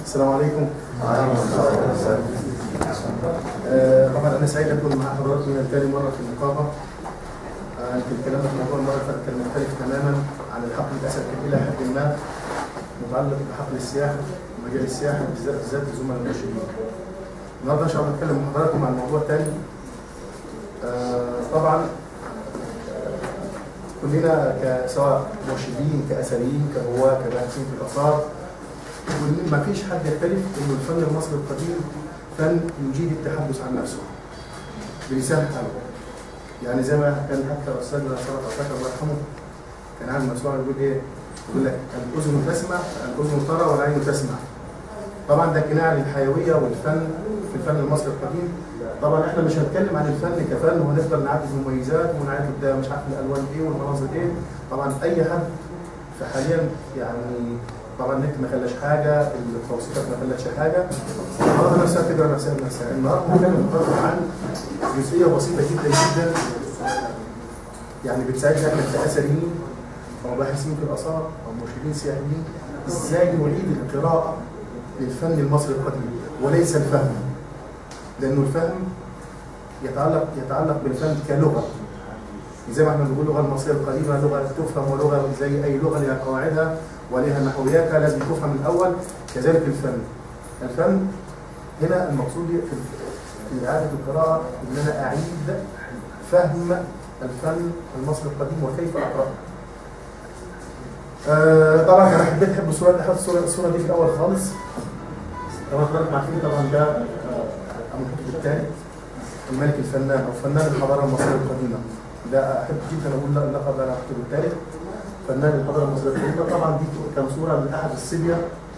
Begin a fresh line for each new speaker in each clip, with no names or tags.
السلام عليكم. آه، طبعا انا سعيد اكون مع حضراتكم من ثاني مره في النقابه. آه، يمكن كلامنا في الموضوع المره اللي فاتت كان مختلف تماما عن الحقل للاسف كان الى حد ما متعلق بحقل السياحه مجال السياحه بالذات بالذات الزملاء المرشدين. النهارده ان شاء الله هنتكلم مع حضراتكم عن موضوع ثاني. آه، طبعا كلنا سواء مرشدين كاثريين كهواة كباحثين في الاثار ما فيش حد يختلف انه الفن المصري القديم فن يجيد التحدث عن نفسه بلسان حاله يعني زي ما كان حتى استاذنا صلاح عطاك الله يرحمه كان عامل مسؤول يقول ايه؟ يقول لك الاذن تسمع الاذن ترى والعين تسمع طبعا ده كنايه للحيويه والفن في الفن المصري القديم طبعا احنا مش هنتكلم عن الفن كفن وهنفضل نعدد المميزات ونعدد ده مش عارف الالوان ايه والمناظر ايه طبعا اي حد في حاليا يعني طبعا النت ما خلاش حاجه التوصيفات ما خلتش حاجه النهارده نفسها تقرا نفسها بنفسها النهارده هنتكلم عن جزئيه بسيطه جدا جدا يعني بتساعدنا احنا كاثريين او باحثين في الاثار او مرشدين سياحيين ازاي نعيد القراءه للفن المصري القديم وليس الفهم لانه الفهم يتعلق يتعلق بالفن كلغه زي ما احنا بنقول اللغه المصريه القديمه لغه تفهم ولغه زي اي لغه لها قواعدها ولها نحوياتها لازم تفهم من الاول كذلك الفن الفن هنا المقصود في في اعاده القراءه ان انا اعيد فهم الفن المصري القديم وكيف اقراه آه طبعا انا حبيت احب الصوره احط الصوره الصوره دي في الاول خالص طبعا حضرتك عارفين طبعا ده ابو الكتب الثاني الملك الفنان او فنان الحضاره المصريه القديمه ده احب جدا اقول اللقب على الكتب الثالث فنان الحضاره المصريه القديمه طبعا دي كان صوره من احد الصبيه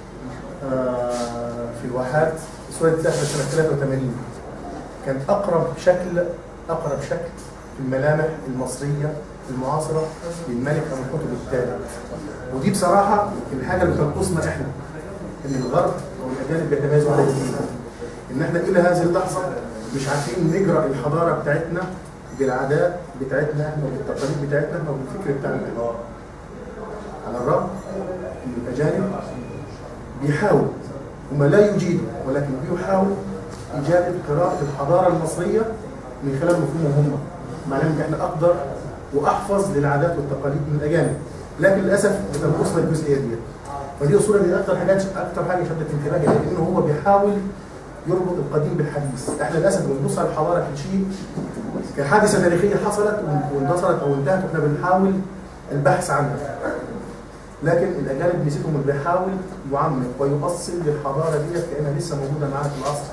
آه في الواحات صوره اتاخذت سنه 83 كان اقرب شكل اقرب شكل في الملامح المصريه المعاصره للملك ابو الكتب الثالث ودي بصراحه الحاجه اللي تنقصنا احنا ان الغرب او الاجانب بيتميزوا على جديد ان احنا الى هذه اللحظه مش عارفين نجرى الحضاره بتاعتنا بالعادات بتاعتنا احنا وبالتقاليد بتاعتنا احنا وبالفكر بتاعنا احنا على الرغم ان الاجانب بيحاول هم لا يجيدوا ولكن بيحاول ايجاد قراءه الحضاره المصريه من خلال مفهومهم هم معناه ان احنا اقدر واحفظ للعادات والتقاليد من الاجانب لكن للاسف بتنقصنا الجزئيه دي فدي الصوره دي اكثر حاجات اكثر حاجه شدت انتباهي لانه هو بيحاول يربط القديم بالحديث احنا للاسف بنبص على الحضاره كشيء كحادثه تاريخيه حصلت واندثرت او انتهت واحنا بنحاول البحث عنها لكن الاجانب نسيتهم اللي بيحاول يعمق ويؤصل للحضاره ديت كانها لسه موجوده معانا في العصر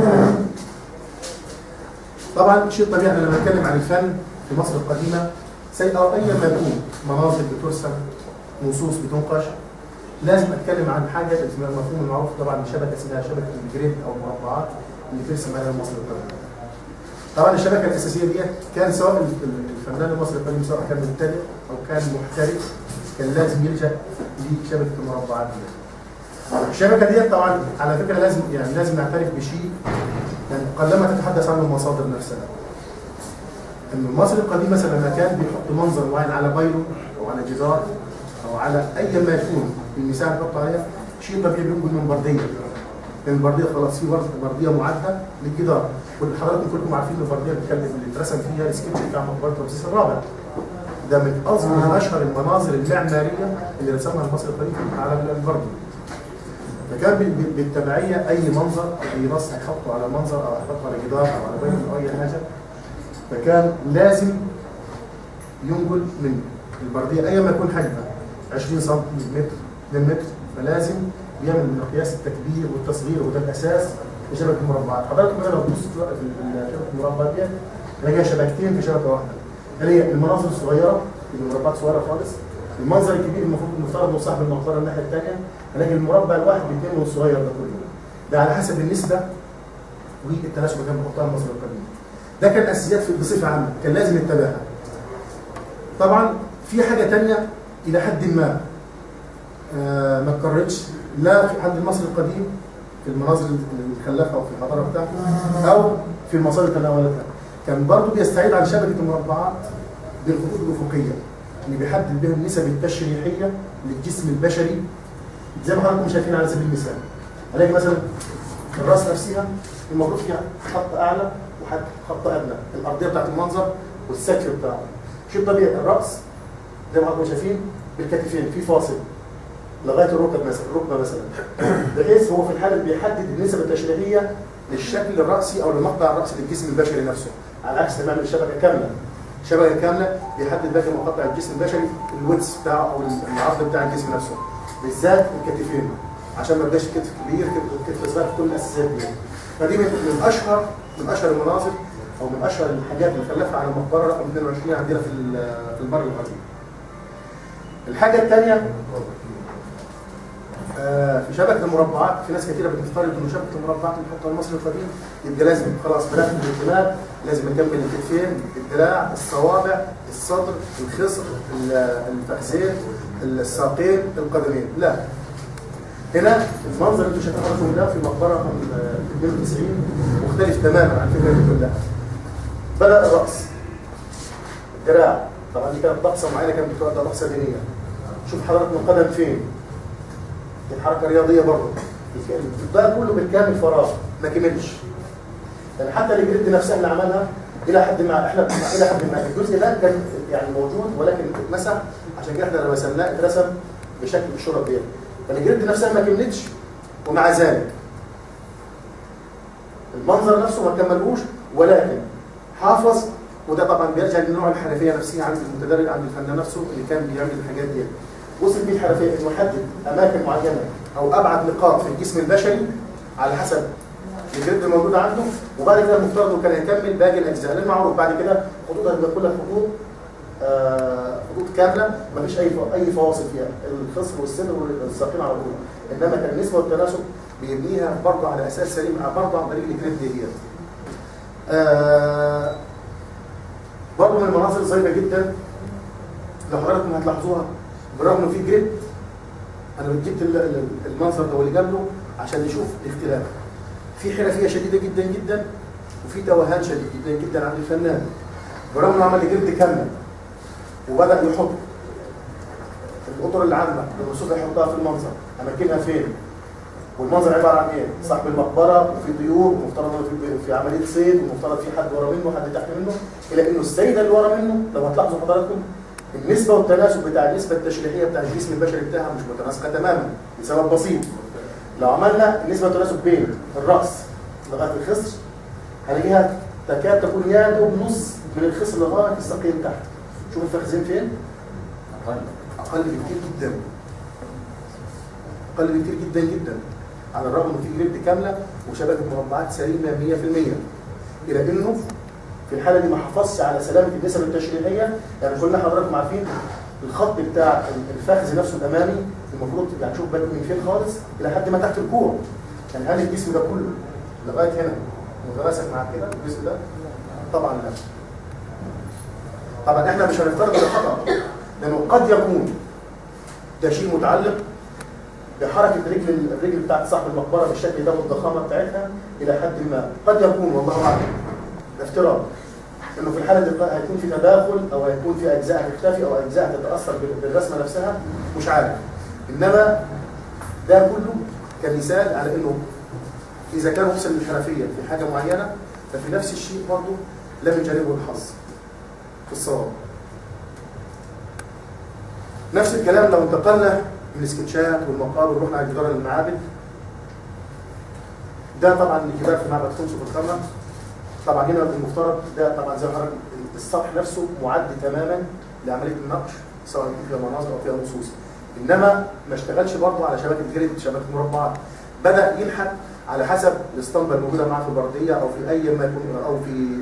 طبعا شيء طبيعي لما نتكلم عن الفن في مصر القديمه سي او ايا ما يكون مناظر بترسم نصوص بتنقش لازم اتكلم عن حاجه المفهوم المعروف طبعا شبكه اسمها شبكه الجريد او المربعات اللي ترسم عليها مصر القديمه. طبعا الشبكه الاساسيه دي كان سواء الفنان المصري القديم سواء كان مبتدئ او كان محترف كان لازم يلجا لشبكه المربعات دي. الشبكه دي طبعا على فكره لازم يعني لازم نعترف بشيء يعني قلما تتحدث عنه المصادر نفسها. ان المصري القديم مثلا لما كان بيحط منظر معين على بايلو او على جدار او على اي ما يكون المساحه اللي بيحط عليها شيء طبيعي بينقل من برديه لان البرديه خلاص في برديه معده للجدار وحضراتكم كلكم عارفين البرديه بتتكلم اللي اترسم فيها السكتش بتاع مقبره رمسيس الرابع ده من اصغر اشهر المناظر المعماريه اللي رسمها المصري القديم على البرديه فكان بالتبعيه اي منظر او اي نص هيحطه على منظر او هيحطه على جدار او على بيت او اي حاجه فكان لازم ينقل من البرديه اي ما يكون حجمها 20 سم متر 2 متر فلازم بيعمل مقياس التكبير والتصغير وده الاساس لشبكه المربعات حضراتكم هنا لو تبصوا في شبكه المربعات دي تلاقيها شبكتين في شبكه واحده اللي هي المناظر الصغيره المربعات صغيره خالص المنظر الكبير المفروض المفترض انه صاحب المقبره الناحيه الثانيه هلاقي المربع الواحد باثنين والصغير ده كله ده على حسب النسبه والتناسب اللي كان بيحطها المصري القديم ده كان اساسيات بصفه عامه كان لازم يتبعها طبعا في حاجه ثانيه الى حد ما آه ما اتكررتش لا في حد المصري القديم في المناظر الخلافه او في الحضاره بتاعته او في المصادر اللي تناولتها كان برضه بيستعيد عن شبكه المربعات بالخطوط الافقيه اللي بيحدد بها النسب التشريحيه للجسم البشري زي ما حضراتكم شايفين على سبيل المثال الاقي مثلا الراس نفسها المفروض فيها خط اعلى وخط خط ادنى الارضيه بتاعت المنظر والسكر بتاعه شيء طبيعي الراس زي ما حضراتكم شايفين بالكتفين في فاصل لغايه الركب مثلا الركبه مثلا بحيث هو في الحاله بيحدد النسب التشريحيه للشكل الراسي او للمقطع الراسي للجسم البشري نفسه على عكس تماما الشبكه كامله شبكه كامله بيحدد باقي مقاطع الجسم البشري الويتس بتاعه او العرض بتاع الجسم نفسه بالذات الكتفين عشان ما يبقاش كتف كبير كتف صغير في كل الاساسيات دي فدي من من اشهر من اشهر المناظر او من اشهر الحاجات اللي خلفها على المقبره رقم 22 عندنا في في البر الغربي. الحاجه الثانيه آه في شبكه المربعات في ناس كثيره بتفترض انه شبكه المربعات اللي بيحطها المصري القديم يبقى لازم خلاص بناخد الاهتمام لازم نكمل الكتفين الدراع الصوابع الصدر الخصر الفخذين الساقين القدمين لا هنا المنظر اللي انتم شايفينه ده في مقبره رقم 92 مختلف تماما عن الفكره دي كلها بدا الراس الدراع طبعا دي كانت طقسه معينه كانت بتؤدى طقسه دينيه شوف حضرتك من القدم فين دي الحركه رياضيه برضه ده كله بالكامل فراغ ما كملش يعني حتى الجريد نفسها اللي عملها الى حد ما احنا الى حد ما الجزء ده كان يعني موجود ولكن اتمسح عشان كده احنا لما رسمناه اترسم بشكل بالشرط ديت فالجريد نفسها ما كملتش ومع ذلك المنظر نفسه ما كملوش ولكن حافظ وده طبعا بيرجع لنوع الحرفيه نفسها عند المتدرب عند الفنان نفسه اللي كان بيعمل الحاجات دي وصل بيه الحرفيه انه يحدد اماكن معينه او ابعد نقاط في الجسم البشري على حسب الجلد الموجود عنده وبعد كده المفترض انه كان يكمل باقي الاجزاء لان معروف بعد كده خطوطها بتبقى كلها خطوط آه خطوط كامله ما فيش اي اي فواصل فيها الخصر والصدر والساقين على طول انما كان النسبه والتناسب بيبنيها برضه على اساس سليم برضه عن طريق الجريد ديت. آه برضه من المناظر الظريفه جدا لو حضراتكم هتلاحظوها بالرغم انه في جريد انا جبت المنظر ده واللي قبله عشان نشوف الاختلاف. في حرفيه شديده جدا جدا وفي توهان شديد جدا جدا عند الفنان. برغم انه عمل جلد كامل وبدا يحط الاطر العامه الرسوم اللي يحطها في المنظر اماكنها فين والمنظر عباره عن ايه؟ صاحب المقبره وفي طيور ومفترض في, في عمليه صيد ومفترض في حد ورا منه حد تحت منه الى انه السيده اللي ورا منه لو هتلاحظوا حضراتكم النسبه والتناسب بتاع النسبه التشريحيه بتاع الجسم البشري بتاعها مش متناسقه تماما لسبب بسيط لو عملنا النسبه والتناسب بين الراس لغايه الخصر هنلاقيها تكاد تكون يا دوب نص من الخصر لغايه الساقين تحت شوف الفخذين فين؟
اقل
اقل بكتير جدا اقل بكتير جدا جدا على الرغم ان في جريد كامله وشبكه مربعات سليمه 100% الى انه في الحاله دي ما حافظش على سلامه النسب التشريحيه يعني كلنا حضراتكم عارفين الخط بتاع الفخذ نفسه الامامي المفروض يعني شوف بالك من فين خالص الى حد ما تحت الكوع يعني هل الجسم ده كله لغايه هنا متماسك مع كده الجزء ده طبعا لا طبعا احنا مش هنفترض ده خطا لانه قد يكون ده شيء متعلق بحركه رجل الرجل بتاعت صاحب المقبره بالشكل ده والضخامه بتاعتها الى حد ما قد يكون والله اعلم ده افتراض انه في الحاله دي هيكون في تداخل او هيكون في اجزاء تختفي او اجزاء تتاثر بالرسمه نفسها مش عارف انما ده كله كمثال على انه اذا كان وصل للحرفيه في حاجه معينه ففي نفس الشيء برضه لم يجانبه الحظ في الصواب نفس الكلام لو انتقلنا من السكتشات والمقابر ورحنا على جدار المعابد ده طبعا الجبال في معبد خمس في الخمره طبعا هنا المفترض ده طبعا زي ما حضرتك السطح نفسه معد تماما لعمليه النقش سواء كان فيها مناظر او فيها نصوص انما ما اشتغلش برضه على شبكه جريد شبكه مربعات بدا ينحت على حسب الاسطمبه الموجوده معاه في البرديه او في اي ما يكون او في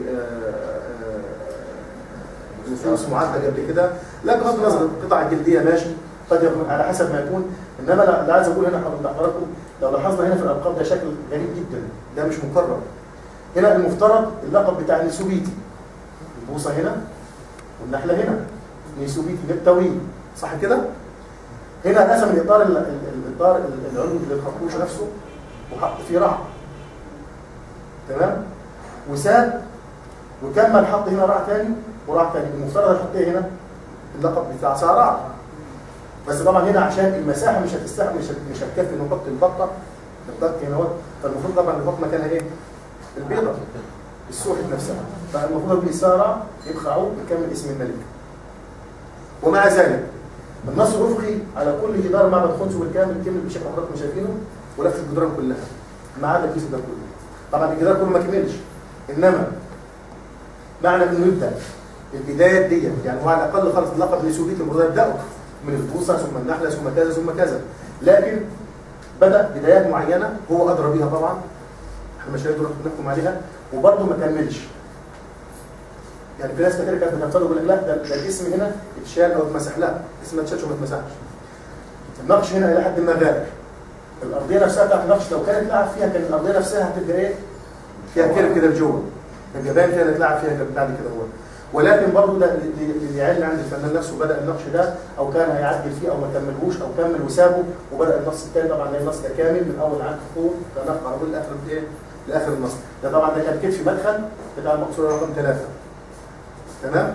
نصوص معدة قبل كده لا بغض النظر القطع الجلديه ماشي قد يكون على حسب ما يكون انما لا عايز اقول هنا لحضراتكم لو لاحظنا هنا في الالقاب ده شكل غريب جدا ده مش مكرر هنا المفترض اللقب بتاع نيسوبيتي البوصه هنا والنحله هنا نيسوبيتي بالطويل صح كده؟ هنا قسم الاطار الاطار العلوي للخرطوش نفسه وحط فيه رع تمام؟ وساب وكمل حط هنا رع ثاني وراح تاني المفترض يحط ايه هنا؟ اللقب بتاع سارع بس طبعا هنا عشان المساحه مش هتستحمل مش مش هتكفي نحط البطه الضغط هنا اهوت فالمفروض طبعا نحط مكانها ايه؟ البيضه السوحه نفسها فالمفروض الإثارة يبقى يكمل اسم الملك ومع ذلك النص الافقي على كل جدار معبد خنسو بالكامل كمل بالشكل اللي حضراتكم شايفينه ولف الجدران كلها ما عدا الجزء ده كله طبعا الجدار كله ما كملش انما معنى انه يبدا البدايات ديت يعني هو على الاقل خالص اللقب لسوفيت المفروض يبداوا من البوصه ثم النحله ثم كذا ثم كذا لكن بدا بدايات معينه هو ادرى بيها طبعا احنا مش هنقدر نحكم عليها وبرضه ما كملش يعني في ناس كتير كانت بتفترض يقول لك لا ده, ده الاسم هنا اتشال او اتمسح لا الاسم ما اتشالش وما اتمسحش النقش هنا الى حد ما غاب الارضيه نفسها بتاعت النقش لو كانت لعب فيها كان الارضيه نفسها هتبقى ايه؟ فيها كيرف كده لجوه يبقى باين فيها اتلعب فيها بعد كده هو ولكن برضه ده اللي يعل عند الفنان نفسه بدا النقش ده او كان هيعدل فيه او ما كملهوش او كمل وسابه وبدا النص الثاني طبعا ده النص ده كامل من اول عند خطوط فنقع على طول لاخر ايه؟ لاخر النص ده طبعا ده كان كتف مدخل بتاع المقصوره رقم ثلاثه تمام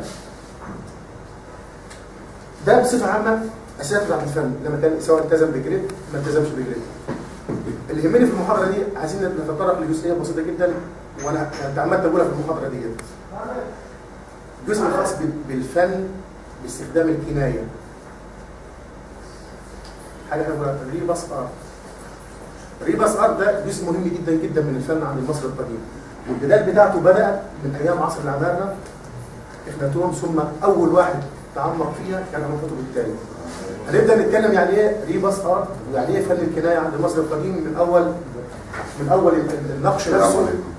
ده بصفه عامه اساس بتاع الفن لما كان سواء التزم بجريد ما التزمش بجريد اللي يهمني في المحاضره دي عايزين نتطرق لجزئيه بسيطه جدا وانا تعمدت اقولها في المحاضره دي جزء خاص بالفن باستخدام الكنايه حاجه احنا بنقولها ريباس ارت ريباس ارت ده جزء مهم جدا جدا من الفن عند المصري القديم والبدايه بتاعته بدات من ايام عصر العمارنه اخناتون ثم اول واحد تعمق فيها كان ابو الثاني هنبدا نتكلم يعني ايه ريباس ارت ويعني ايه فن الكنايه عند المصري القديم من اول من اول النقش نفسه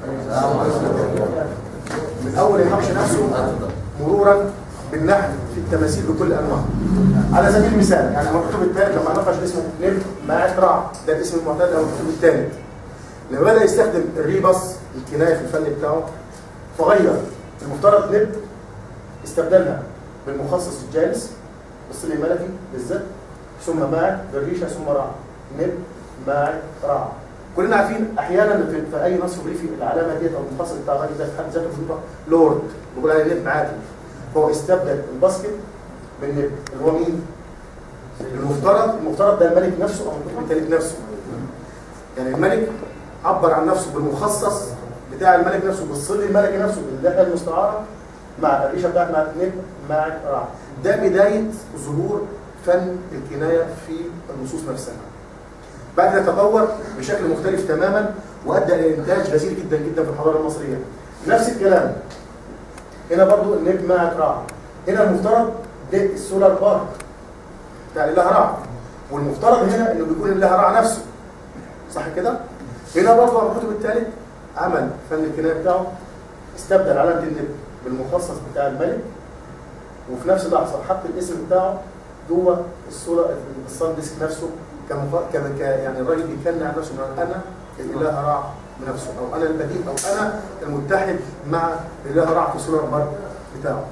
من اول النقش نفسه مرورا بالنحل في التماثيل بكل انواعها على سبيل المثال يعني المكتوب الثالث لما نقش اسمه نب مع رع ده الاسم المعتاد او المكتوب الثالث لما بدا يستخدم الريباس الكنايه في الفن بتاعه فغير المفترض نب استبدلها بالمخصص الجالس بالصل الملكي بالذات ثم ماعد بالريشه ثم رع نب ماعد رع كلنا عارفين احيانا في, في اي نص بريفي العلامه ديت او المفصل بتاع الراجل ده في حد ذاته بيبقى لورد بيقول عليه نب عادي هو استبدل الباسكت بالنب اللي هو مين؟ المفترض المفترض ده الملك نفسه او الملك نفسه يعني الملك عبر عن نفسه بالمخصص بتاع الملك نفسه بالصل الملكي نفسه باللحيه المستعاره مع الريشه بتاعت مع نب مع رع ده بدايه ظهور فن الكنايه في النصوص نفسها بعد كده تطور بشكل مختلف تماما وادى الى انتاج غزير جدا جدا في الحضاره المصريه نفس الكلام هنا برضو النب مع رع هنا المفترض ده السولار بارك بتاع الاله رع والمفترض هنا انه بيكون الاله رع نفسه صح كده هنا برضو الكتب الثالث عمل فن الكنايه بتاعه استبدل علامه النب بالمخصص بتاع الملك وفي نفس اللحظه حط الاسم بتاعه جوه الصوره الصن ديسك نفسه كان يعني الراجل بيتكلم عن نفسه انا الاله رع بنفسه او انا البديل او انا المتحد مع الاله رع في الصوره البر بتاعه.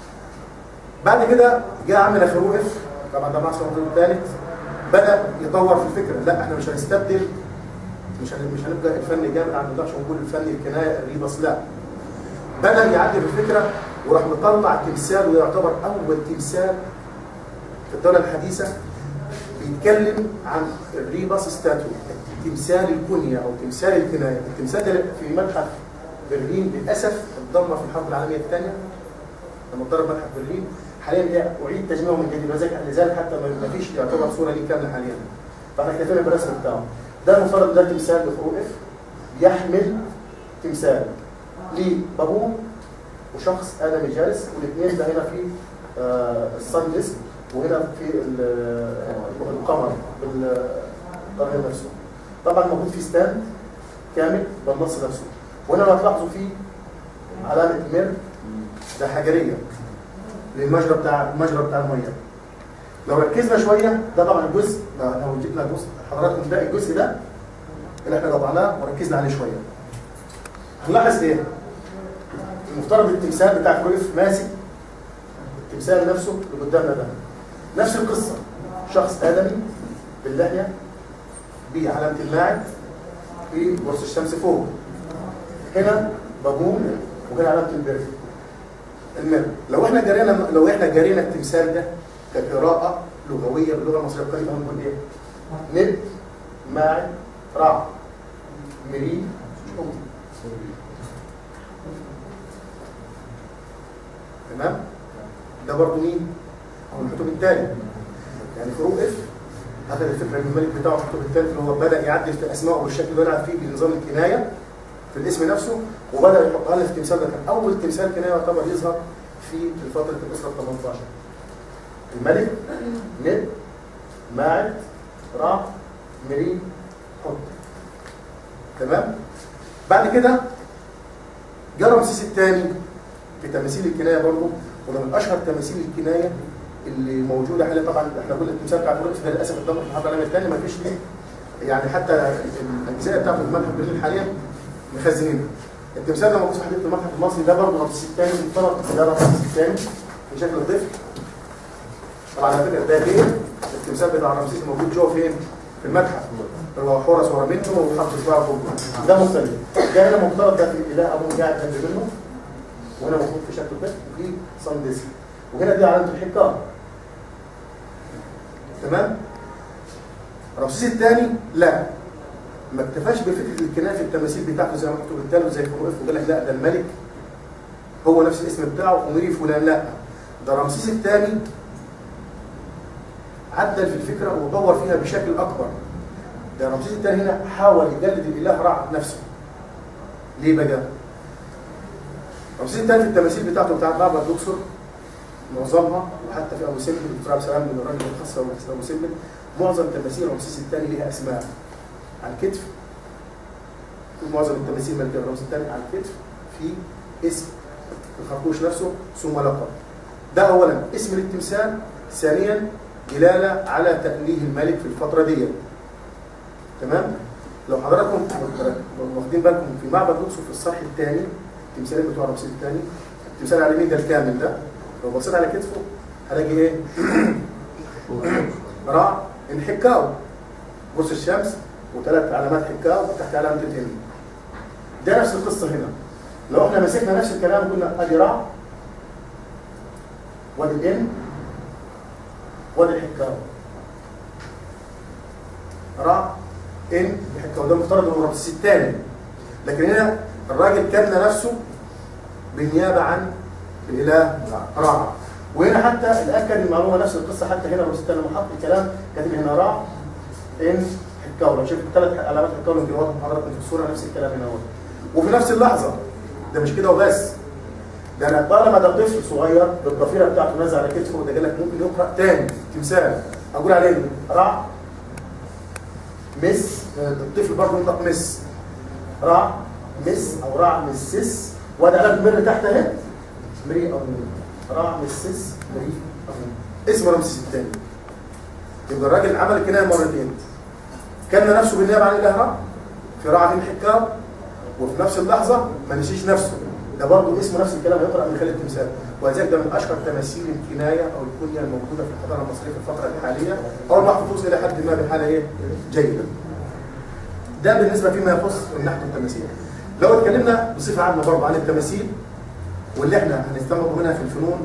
بعد كده جاء عم نخروف طبعا ده معصر الثالث بدا يطور في الفكره لا احنا مش هنستبدل مش مش هنبدا الفن جامد عن نقدرش نقول الفن الكنايه الريبس لا بدا يعدل الفكره وراح مطلع تمثال ويعتبر اول تمثال في الدوله الحديثه بيتكلم عن الريباس ستاتو تمثال الكنية او تمثال الكناية التمثال ده في متحف برلين للاسف اتدمر في الحرب العالميه الثانيه لما اتضرب متحف برلين حاليا اعيد تجميعه من جديد لذلك حتى ما فيش يعتبر صوره ليه كامله حاليا فاحنا اكتفينا بالرسم بتاعه ده المفترض ده تمثال بخروف يحمل تمثال لبابون وشخص ادمي جالس والاثنين ده هنا في آه الصن ديسك وهنا في القمر بالقمر نفسه طبعا موجود في ستاند كامل بالنص نفسه وهنا لو هتلاحظوا فيه علامه مير ده حجريه للمجرى بتاع المجرى بتاع الميه لو ركزنا شويه ده طبعا الجزء لو جبنا جزء حضراتكم ده الجزء ده اللي احنا قطعناه وركزنا عليه شويه هنلاحظ ايه؟ المفترض التمثال بتاع كرويف ماسك التمثال نفسه اللي قدامنا ده نفس القصه شخص ادمي باللحيه بعلامه اللاعب في قرص الشمس فوق هنا بابون وهنا علامه البر المر لو احنا جرينا لو احنا جرينا التمثال ده كقراءه لغويه باللغه المصريه القديمه هنقول ايه؟ نب ماعد رع مري حب تمام ده برضه مين؟ هو الكتب الثاني يعني فروق اف اخذ الفكره من الملك بتاعه في الكتب الثالث اللي هو بدا يعدل في اسمائه بالشكل اللي يلعب فيه بنظام الكنايه في الاسم نفسه وبدا يحطها لنا في التمثال ده كان اول تمثال كنايه يعتبر يظهر في فتره الاسره ال 18 الملك ند ماعد رع مري حط تمام بعد كده جه رمسيس الثاني في تماثيل الكنايه برضه وده من اشهر تماثيل الكنايه اللي موجوده حاليا طبعا احنا كل التمثال بتاع الفلوس ده للاسف الضغط في الحرب العالميه الثانيه ما فيش ليه يعني حتى الاجزاء بتاعته في المتحف البرليني حاليا مخزنينها التمثال ده موجود في حديقه المتحف المصري ده برضه رمسيس الثاني مفترض ده رمسيس الثاني في شكل طفل طبعا على فكره ده غير التمثال بتاع رمسيس موجود جوه فين؟ في المتحف هو حورس ورا منه وحط صباعه فوق ده مختلف ده هنا مفترض ده في اله ابوه قاعد جنب منه وهنا موجود في شكل طفل وفي صندس وهنا دي علامه الحكام تمام رمسيس الثاني لا ما اكتفاش بفكره الكنايه في التماثيل بتاعته زي ما مكتوب الثالث زي فروق وقال لك لا ده الملك هو نفس الاسم بتاعه اميري فلان لا ده رمسيس الثاني عدل في الفكره وطور فيها بشكل اكبر ده رمسيس الثاني هنا حاول يجلد الاله رع نفسه ليه بقى؟ رمسيس الثاني في التماثيل بتاعته بتاعت بابا الاقصر معظمها وحتى في ابو سمبل الدكتور عبد السلام بن الراجل الخاصه ابو سمبل معظم تماثيل رمسيس الثاني ليها اسماء على الكتف معظم التماثيل الملكيه رمسيس الثاني على الكتف في اسم الخرطوش نفسه ثم لقب ده اولا اسم للتمثال ثانيا دلاله على تأليه الملك في الفتره ديت تمام لو حضراتكم واخدين بالكم في معبد الاقصر في الصرح الثاني التمثالين بتوع رمسيس الثاني التمثال على اليمين ده الكامل ده لو بصيت على كتفه هلاقي ايه؟ راع انحكاو قرص الشمس وثلاث علامات حكاو وتحت علامه الان ده نفس القصه هنا لو احنا مسكنا نفس الكلام قلنا ادي راع وادي الان وادي الحكاو راع ان الحكاو ده مفترض انه رمسيس الثاني لكن هنا الراجل كان نفسه بالنيابه عن الاله راع وهنا حتى الاكد المعلومه نفس القصه حتى هنا رمسيس الثاني محط الكلام كاتب هنا راع ان حكاو لو شفت الثلاث علامات حكاو اللي واضح حضرتك في الصوره نفس الكلام هنا هو وفي نفس اللحظه ده مش كده وبس ده انا طالما ده طفل صغير بالضفيره بتاعته نازله على كتفه وده لك ممكن يقرا تاني تمثال اقول عليه رع مس الطفل برضه ينطق مس رع مس او رع مسس وادي علامه مر تحت اهي مري او مري رع مسس مري او مري اسمه رمسيس الثاني يبقى الراجل عمل كنايه مرتين كان نفسه بالنيابه عن الاله رع في رع الحكام وفي نفس اللحظه ما نسيش نفسه ده برضه اسمه نفس الكلام هيقرا من خلال التمثال ولذلك ده من اشهر تماثيل الكنايه او الكنيه الموجوده في الحضاره المصريه في الفتره الحاليه او المحفوظ الى حد ما بحاله ايه؟ جيده. ده بالنسبه فيما يخص من ناحيه التماثيل. لو اتكلمنا بصفه عامه برضه عن التماثيل واللي احنا هنستنبط منها في الفنون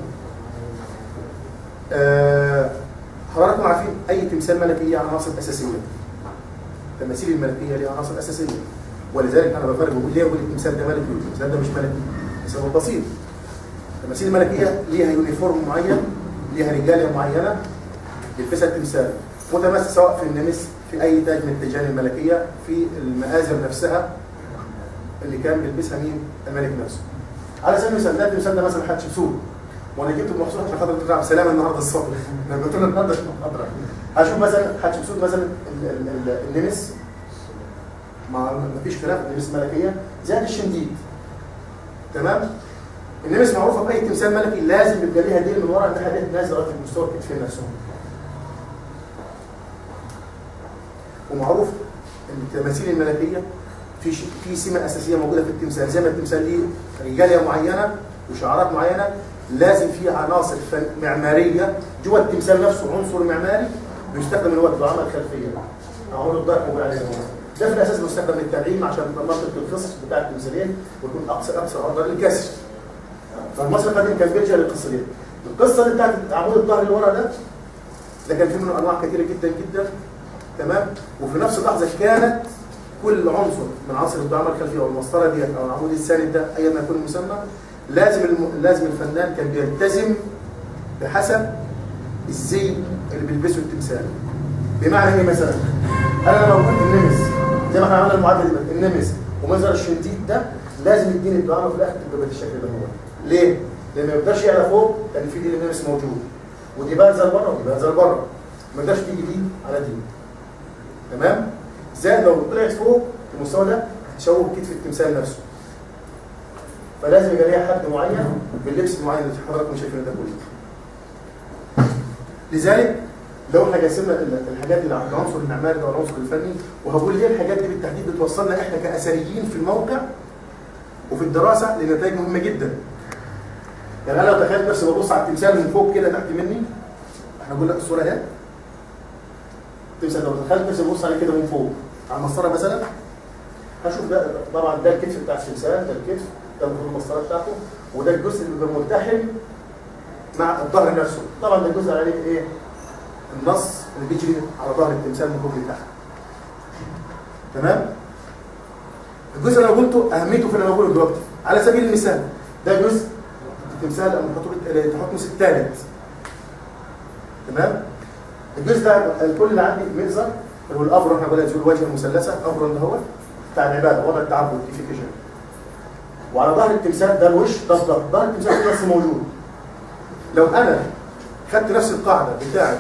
آه حضراتكم عارفين اي تمثال ملكي ليه عناصر اساسيه. التماثيل الملكيه ليها عناصر اساسيه. ولذلك انا بفرق بقول ليه بقول التمثال ده ملكي والتمثال ده مش ملكي لسبب بسيط التماثيل الملكيه ليها يونيفورم معين ليها رجاله معينه يلبسها التمثال متمثل سواء في النمس في اي تاج من التيجان الملكيه في المآزر نفسها اللي كان بيلبسها مين؟ الملك نفسه. على سبيل المثال ده التمثال ده مثلا حتشبسوت وانا جبته مخصوص عشان خاطر ترجع بسلامه النهارده الصبح لما قلت له النهارده محاضره هشوف مثلا حتشبسوت مثلا النمس ما فيش خلاف النمس ملكيه زائد الشنديد تمام النمس معروفه باي تمثال ملكي لازم يبقى ليها ديل من ورا انها ديل نازله لغايه مستوى الكتفين نفسهم ومعروف ان التماثيل الملكيه في ش... في سمه اساسيه موجوده في التمثال زي ما التمثال ليه رجاليه معينه وشعارات معينه لازم في عناصر فن... معماريه جوه التمثال نفسه عنصر معماري بيستخدم اللي هو الدعامه الخلفيه اهو الضغط موجود عليه ده في الاساس بيستخدم للتدعيم عشان منطقه القصص بتاع التمثالين ويكون اقصى اقصى عرضه للكسر. فالمصري القديم كان بيلجا للقصه دي. القصه اللي بتاعت عمود الظهر اللي ورا ده ده كان فيه منه انواع كثيره جدا جدا تمام وفي نفس اللحظه كانت كل عنصر من عناصر الدعامه الخلفيه او المسطره ديت او العمود الساند ده ايا ما يكون المسمى لازم الم... لازم الفنان كان بيلتزم بحسب الزي اللي بيلبسه التمثال بمعنى ايه مثلا؟ انا لو قلت النمس زي ما احنا عملنا المعادله دي النمس ومنظر الشنتيت ده لازم يديني الدعامه في الاخر تبقى بالشكل ده هو ليه؟ لان ما يقدرش يعلى فوق لان في دي النمس موجود ودي بارزه لبره ودي بارزه لبره ما يقدرش تيجي دي على دي تمام؟ زائد لو طلعت فوق في المستوى ده هتشوه كتف التمثال نفسه فلازم يبقى ليها حد معين باللبس المعين اللي حضراتكم شايفينه ده كله لذلك لو احنا قسمنا ال- الحاجات دي العنصر المعماري ده والعنصر الفني وهقول ليه الحاجات دي بالتحديد بتوصلنا احنا كاثريين في الموقع وفي الدراسه لنتائج مهمه جدا. يعني انا لو تخيلت نفسي ببص على التمثال من فوق كده تحت مني احنا بقول لك الصوره اهي التمثال لو تخيلت نفسي ببص عليه كده من فوق على المسطره مثلا هشوف ده طبعا ده الكتف بتاع التمثال ده الكتف ده المفروض المسطره بتاعته وده الجزء اللي بيبقى ملتحم مع الظهر نفسه طبعا ده الجزء اللي عليه ايه النص اللي بيجري على ظهر التمثال من فوق لتحت تمام الجزء اللي انا قلته اهميته في اللي انا بقوله دلوقتي على سبيل المثال ده جزء التمثال المحطوط تحتمس الثالث تمام الجزء ده الكل اللي عندي مئزر اللي هو الافرون احنا قلنا زي الوجه المثلثه افرون ده هو بتاع العباده وضع التعبد ديفيكيشن وعلى ظهر التمثال ده الوش ده الظهر ظهر التمثال ده بس موجود لو انا خدت نفس القاعده بتاعت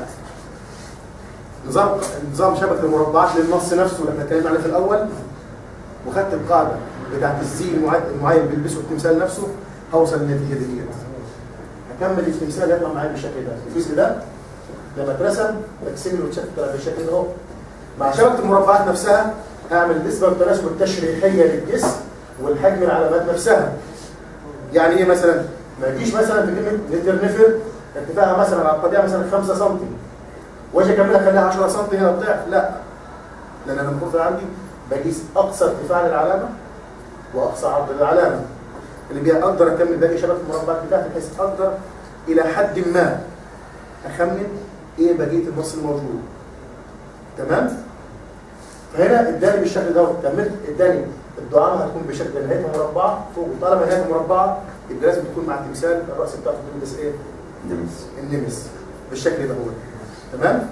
نظام نظام شبكه المربعات للنص نفسه اللي احنا اتكلمنا عليه في الاول وخدت القاعده بتاعت الزي المعين المعين اللي بيلبسه التمثال نفسه هوصل للنتيجه ديت هكمل التمثال يطلع معايا بالشكل ده الجزء ده لما اترسم بكسمله وتشكل طلع بالشكل ده اهو مع شبكه المربعات نفسها هعمل نسبه والتناسب التشريحيه للجسم والحجم العلامات نفسها يعني ايه مثلا ما يجيش مثلا في كلمه نتر نفر ارتفاعها مثلا على الطبيعه مثلا 5 سم واجي اكملها اخليها 10 سم هنا الضعف لا لان انا المفروض عندي بقيس اقصى ارتفاع للعلامه واقصى عرض للعلامه اللي بيها اقدر اكمل باقي شبكه المربعات بتاعتي بحيث اقدر الى حد ما اخمن ايه بقيه النص الموجود تمام فهنا اداني بالشكل ده كملت اداني الدعامه هتكون بشكل نهايتها مربعه فوق طالما نهايتها مربعه يبقى لازم تكون مع التمثال الراس بتاعته تلبس ايه؟
نمس
النمس بالشكل ده هو تمام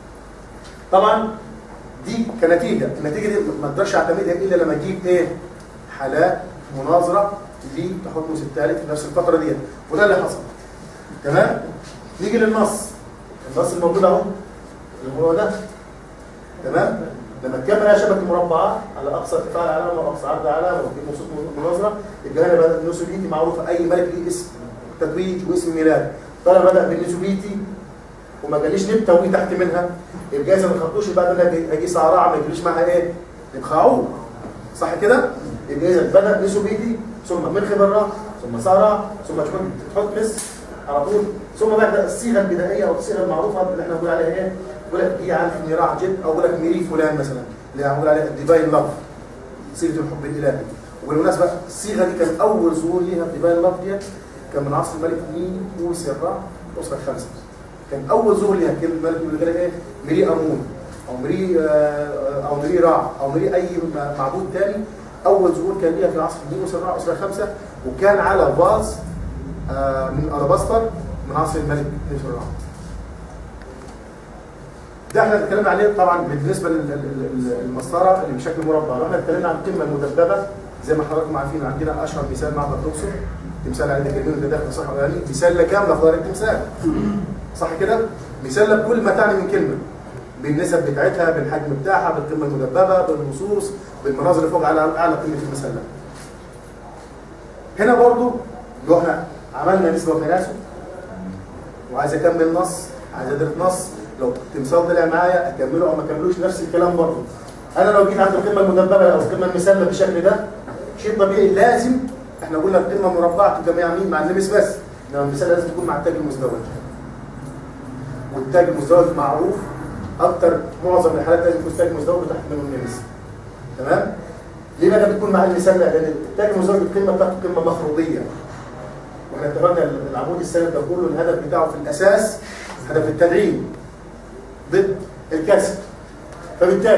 طبعا دي كنتيجه النتيجه دي ما اقدرش اعتمدها الا لما اجيب ايه حالات مناظره لتحتمس الثالث في نفس الفتره ديت وده اللي حصل تمام نيجي للنص النص الموجود اهو اللي هو ده تمام لما تكمل على شبكه مربعات على اقصى ارتفاع العلامه واقصى عرض العلامه وفي نصوص مناظره يبقى هنا بدا النسوبيتي معروفه اي ملك ليه اسم تتويج واسم ميلاد طالما بدا بالنسوبيتي وما جاليش نبته وي تحت منها يبقى اذا ما خدتوش بعد ما اجي صعراع ما يجيليش معاها ايه؟ نبخعوه صح كده؟ يبقى اذا بدا نسوبيتي ثم من خبراء ثم صعراع ثم تحط تحط مس على طول ثم بعد الصيغه البدائيه او الصيغه المعروفه اللي احنا بنقول عليها ايه؟ بقول لك دي عارف ميراع جد او بقول لك ميري فلان مثلا اللي هنقول عليها الديفاين لاف صيغه الحب الالهي وبالمناسبه الصيغه دي كان اول ظهور ليها الديفاين لاف ديت كان من عصر الملك مين وسراء الاسره الخامسه كان اول ظهور ليها كلمه الملك يقول لك ايه ميري امون او ميري آه، او ميري راع او ميري اي معبود ثاني اول ظهور كان ليها في عصر مين وسراء الاسره الخامسه وكان على فاز آه، من الاباستر من عصر الملك نيفر ده احنا اتكلمنا عليه طبعا بالنسبه للمسطره اللي بشكل مربع لو احنا اتكلمنا عن القمه المدببه زي ما حضراتكم عارفين عندنا اشهر مثال معبد الاقصر تمثال عليه كلمه ده داخل صح يعني مثال كامله في ظهر التمثال صح كده؟ مثال بكل ما تعني من كلمه بالنسب بتاعتها بالحجم بتاعها بالقمه المدببه بالنصوص بالمناظر اللي فوق على اعلى قمه المسله هنا برضو لو احنا عملنا نسبه وتناسب وعايز اكمل نص عايز ادرس نص لو التمثال طلع معايا اكمله او ما اكملوش نفس الكلام برضه انا لو جيت عند القمه المدببه او القمه المسله بالشكل ده شيء طبيعي لازم احنا قلنا القمه مربعه تبقى مع مين مع النمس بس انما المسله لازم تكون مع التاج المزدوج والتاج المزدوج معروف اكتر معظم الحالات لازم يكون تاج مزدوج تحت منه النمس تمام ليه بقى بتكون مع المسله لان التاج المزدوج القمه بتاعته قمه مفروضيه واحنا اتفقنا العمود السند ده كله الهدف بتاعه في الاساس هدف التدعيم ضد الكسر فبالتالي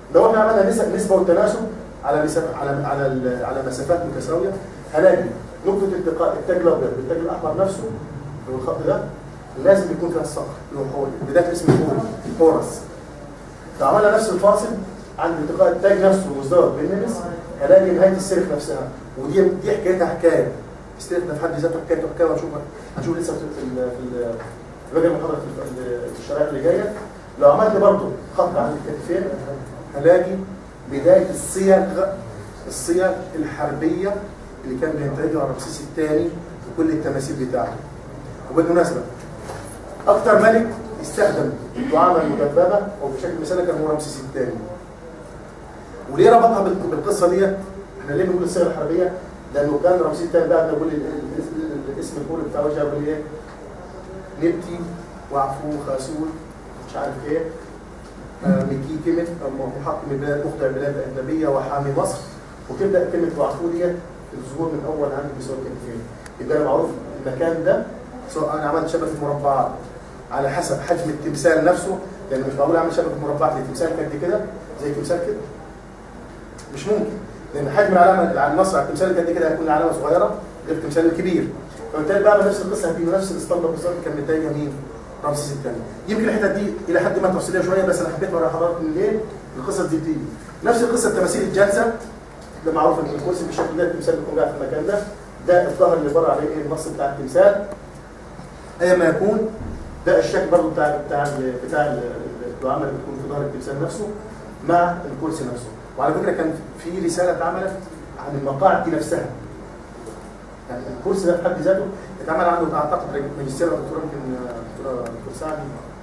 لو احنا عملنا نسب نسبه والتناسب على مسافة على على ال- على مسافات متساويه هلاقي نقطه التقاء التاج الابيض بالتاج الاحمر نفسه اللي هو الخط ده لازم يكون فيها الصقر اللي هو حوري بدايه اسم حوري حورس لو عملنا نفس الفاصل عند التقاء التاج نفسه ومزدوج بالنمس هلاقي نهايه السلك نفسها ودي دي حكايتها حكايه السلك ده في حد ذاته حكايته حكايه وهنشوف هنشوف لسه في ال- في ال- في باقي المحاضره في ال- في الشرائح اللي جايه لو عملت برضه خط عند الكتفين هلاقي بدايه الصيغ الصيغ الحربيه اللي كان بينتهجها رمسيس الثاني وكل التماثيل بتاعته وبالمناسبه اكثر ملك استخدم الدعامه المدببه او بشكل مثالي كان هو رمسيس الثاني وليه ربطها بال- بالقصه دي؟ احنا ليه بنقول الصيغه الحربيه؟ لانه كان رمسيس الثاني بعد ما يقول ال- ال- ال- الاسم الكوري بتاع وجهه يقول ايه؟ نبتي وعفو خاسول مش عارف ايه آه، مكي كلمة محكم البلاد مخضع البلاد الأجنبية وحامي مصر وتبدأ كلمة وعفو دي الظهور من أول عندي بسبب كتفين يبقى أنا معروف المكان ده سواء أنا عملت شبكة مربعات على حسب حجم التمثال نفسه لأن مش معقول أعمل شبكة مربعات لتمثال قد كده زي تمثال كده مش ممكن لأن حجم العلامة على النص على التمثال قد كده هيكون العلامة صغيرة غير التمثال الكبير فبالتالي بعمل نفس القصة هتبقى نفس الاسطمبة بالظبط كان متضايقة مين؟ رمسيس الثاني يمكن الحتت دي الى حد ما تفصيليه شويه بس انا حبيت اوري حضراتكم ليه القصص دي بتيجي نفس القصه التماثيل الجالسه ده معروف ان الكرسي بالشكل ده التمثال بيكون قاعد في المكان ده ده الظهر اللي بره عليه ايه النص بتاع التمثال اي ما يكون ده الشكل برضه بتاع بتاع ال- بتاع ال- الدعامه اللي بتكون في ظهر التمثال نفسه مع الكرسي نفسه وعلى فكره كان في رساله اتعملت عن المقاعد دي نفسها يعني الكرسي ده في حد ذاته اتعمل عنده اعتقد ماجستير او دكتوراه يمكن دكتوره دكتور سعد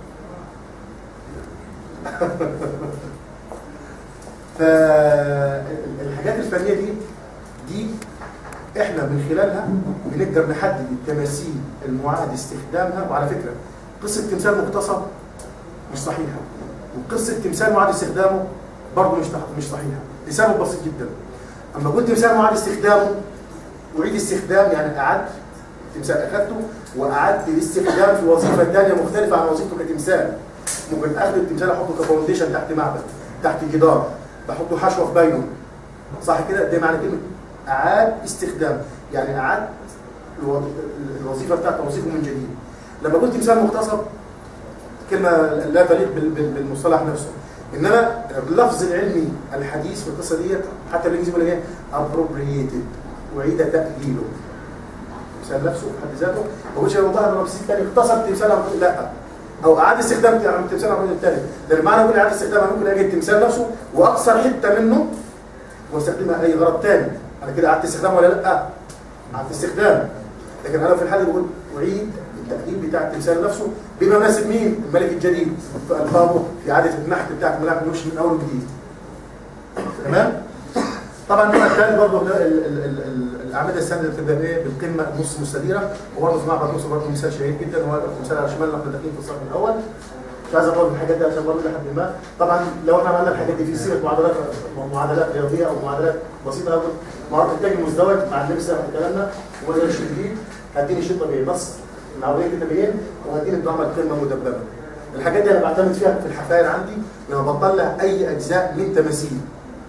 فالحاجات الفنيه دي دي احنا من خلالها بنقدر نحدد التماثيل المعاد استخدامها وعلى فكره قصه تمثال مغتصب مش صحيحه وقصه تمثال معاد استخدامه برضه مش مش صحيحه لسبب بسيط جدا اما قلت تمثال معاد استخدامه أعيد استخدام يعني أعدت تمثال أخذته وأعدت الاستخدام في وظيفة ثانية مختلفة عن وظيفته كتمثال ممكن أخذ التمثال أحطه كفاونديشن تحت معبد تحت جدار بحطه حشوة في بينه صح كده ده معنى كلمة أعاد استخدام يعني أعدت الوظ- الوظيفة بتاعته وظيفة من جديد لما قلت تمثال مغتصب كلمة لا تليق بال- بال- بالمصطلح نفسه انما اللفظ العلمي الحديث في القصه ديت حتى الانجليزي بيقول ايه appropriated اعيد تاهيله التمثال نفسه في حد ذاته ما بقولش لو ظهر رمسيس الثاني اغتصب تمثال عن طريق- لا او اعاد استخدام التمثال عن طريق الثاني لان معنى اقول اعاده استخدام أنا ممكن اجي التمثال نفسه واكسر حته منه واستخدمها اي غرض ثاني انا كده اعدت استخدام ولا لا؟ اعدت استخدام لكن انا في الحاله بقول اعيد التأديب بتاع التمثال نفسه بما يناسب مين؟ الملك الجديد في الفاظه في اعاده النحت بتاعت الملاك الوش من اول وجديد تمام؟ طبعا النوع الثاني برضه ال- ال- ال- ال- الاعمده الساندة بتبدا بايه؟ بالقمه نص مستديره وبرضه في معبد مصر برضه مثال شهير جدا وهو المثال على شمالنا احنا داخلين في الصف الاول مش عايز اقول الحاجات دي عشان برضه لحد ما طبعا لو احنا عملنا الحاجات دي في سيره معادلات معادلات رياضيه او معادلات بسيطه او معادله التاج المزدوج مع اللبسه كلامنا ومثلا الشديد هديني شيء طبيعي نص معولين كتابيين وهديني الدعم القمه مدببه الحاجات دي انا بعتمد فيها في الحفاير عندي لما بطلع اي اجزاء من تماثيل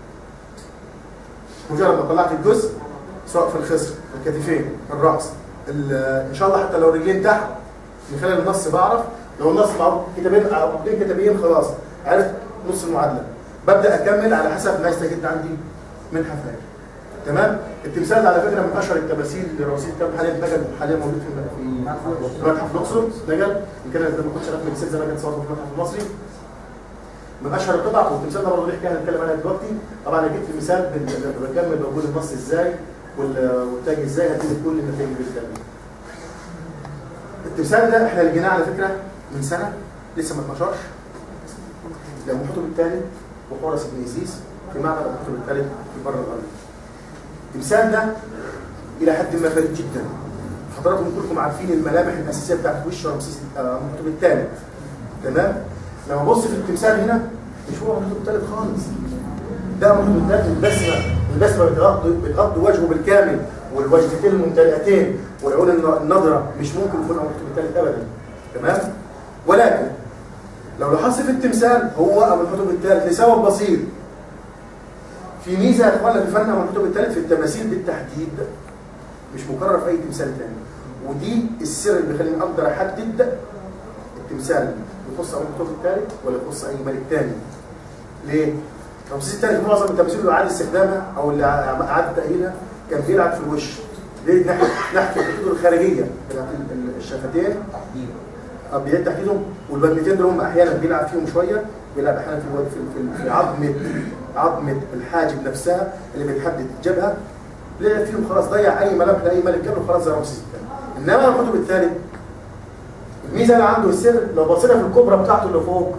مجرد ما طلعت الجزء سواء في الخصر الكتفين الراس ال- ان شاء الله حتى لو رجلين تحت من خلال النص بعرف لو النص معروف كتابين عقدين كتابيين خلاص عرفت نص المعادله ببدا اكمل على حسب ما يستجد عندي من حفاير تمام التمثال ده على فكره من اشهر التماثيل لرصيد كام حاليا نقل حاليا موجود في في متحف الاقصر نقل يمكن انا ما كنتش عارف من السلسله نقل صورته في المتحف المصري من اشهر القطع والتمثال ده برضه ليه حكايه هنتكلم عنها دلوقتي طبعا انا جبت مثال بال- لما بكمل بقول النص ازاي وال- والتاج ازاي هتيجي كل النتائج اللي بتكلم التمثال ده احنا لقيناه على فكره من سنه لسه ما اتنشرش ده محطوط الثالث وحورس بن إيزيس في معبد محطوط الثالث في بر الارض التمثال ده الى حد ما فريد جدا حضراتكم كلكم عارفين الملامح الاساسيه بتاعت وش رمسيس آه، محطوط الثالث تمام لما ابص في التمثال هنا مش هو محطوط الثالث خالص ده محطوط الثالث البسمه البسمه بتغطي بتغطي وجهه بالكامل والوجهتين الممتلئتين والعيون الن- النضره مش ممكن يكون محطوط الثالث ابدا تمام ولكن لو لاحظت في التمثال هو ابو الحطب الثالث لسبب بسيط في ميزه يا اخوانا في فن الكتب الثالث في التماثيل بالتحديد مش مكرر في اي تمثال ثاني ودي السر اللي بيخليني اقدر احدد التمثال يخص او الكتب الثالث ولا يخص اي ملك ثاني ليه؟ رمسيس الثالث معظم التماثيل اللي اعاد استخدامها او اللي اعاد تاهيلها كان بيلعب في الوش ليه ناحيه ناحيه الخطوط الخارجيه بتاعت الشفتين آه، بيعيد تحديدهم والبنتين دول هم احيانا بيلعب فيهم شويه بيلعب احيانا في في في, في عظمه عظمه الحاجب نفسها اللي بتحدد الجبهه لعب فيهم خلاص ضيع اي ملامح لاي ملك قبله خلاص زي رمسيس الثاني انما الكتب الثالث الميزه اللي عنده السر لو بصينا في الكبرى بتاعته اللي فوق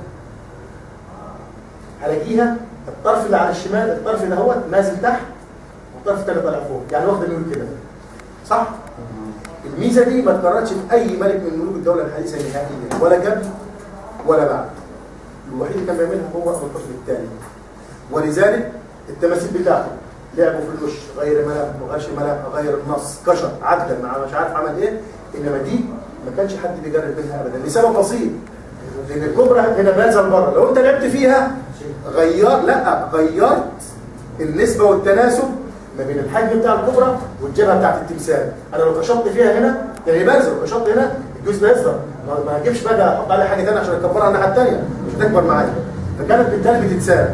هلاقيها الطرف اللي على الشمال الطرف ده هو نازل تحت والطرف الثاني طالع فوق يعني واخد الميول كده صح؟ الميزه دي ما اتكررتش في اي ملك من ملوك الدوله الحديثه نهائيا ولا قبل ولا بعد الوحيد اللي كان بيعملها هو ابو الحسن الثاني ولذلك التماثيل بتاعته لعبوا في الوش غير ملامح وغش ملامح غير النص كشر عدل مع مش عارف عمل ايه انما دي ما كانش حد بيجرب منها ابدا لسبب بسيط لان الكبرى هنا نازل بره لو انت لعبت فيها غير لا غيرت النسبه والتناسب ما بين الحجم بتاع الكبرى والجبهه بتاعت التمثال انا لو كشطت فيها هنا يعني بنزل لو كشطت هنا الجزء ده يصغر ما هجيبش بقى احط عليها حاجه ثانيه عشان اكبرها الناحيه الثانيه مش هتكبر معايا فكانت بالتالي بتتساوي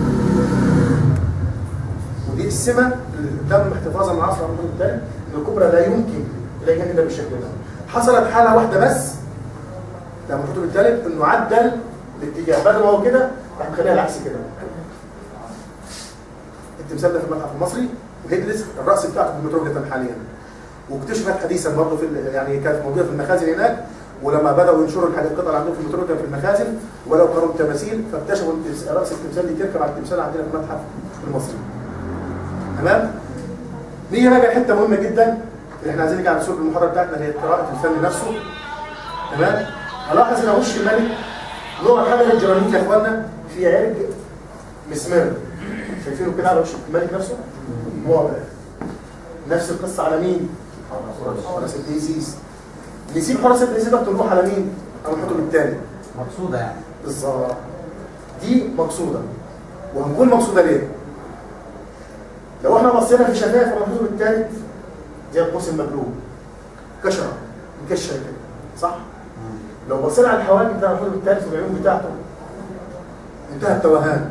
ودي السمه اللي تم احتفاظها من عصر الرسول الثاني ان الكبرى لا يمكن تلاقيها كده بالشكل ده حصلت حاله واحده بس لما الخطوب الثالث انه عدل الاتجاه بدل ما هو كده راح مخليها العكس كده التمثال ده في المتحف المصري وهيدلس الراس بتاعته في المتروجيتم حاليا واكتشفت حديثا برضه في يعني كانت موجوده في المخازن هناك ولما بداوا ينشروا الحاجات القطع اللي عندهم في المتروجيتم في المخازن ولو كانوا التماثيل فاكتشفوا ان راس التمثال دي تركب على التمثال عندنا في المتحف المصري تمام نيجي بقى حته مهمه جدا اللي احنا عايزين نيجي على سوق المحاضره بتاعتنا هي قراءه الفن نفسه تمام هلاحظ ان وش الملك نوع حاجه الجرانيت يا اخوانا في عرج مسمر شايفينه كده على وش الملك نفسه واضح نفس القصه على مين؟ حراس ابن يزيز نسيب حراس ابن يزيز نروح على مين؟ او نحطه بالتاني
مقصودة يعني
بالظبط دي مقصوده وهنقول مقصوده ليه؟ لو احنا بصينا في شفايف المحطوط الثالث زي القوس المقلوب كشره مكشره كده صح؟ لو بصينا على الحواجب بتاع المحطوط الثالث والعيون بتاعته انتهى التوهان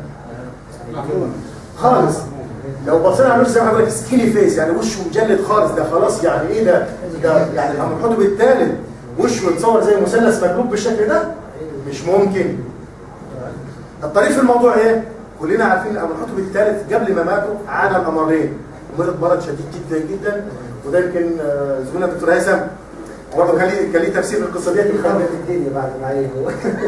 خالص لو بصينا على وشه زي ما حضرتك سكيني فيس يعني وشه مجلد خالص ده خلاص يعني ايه ده ده يعني لما نحطه بالثالث وشه يتصور زي مثلث مقلوب بالشكل ده مش ممكن الطريف في الموضوع ايه؟ كلنا عارفين لما نحطه بالثالث قبل ما ماتوا عانى الامرين مرض مرض شديد جدا جدا وده يمكن آه، زميلنا الدكتور هيثم برضه كان ليه كان ليه تفسير للقصه ديت
خربت الدنيا بعد ما عينه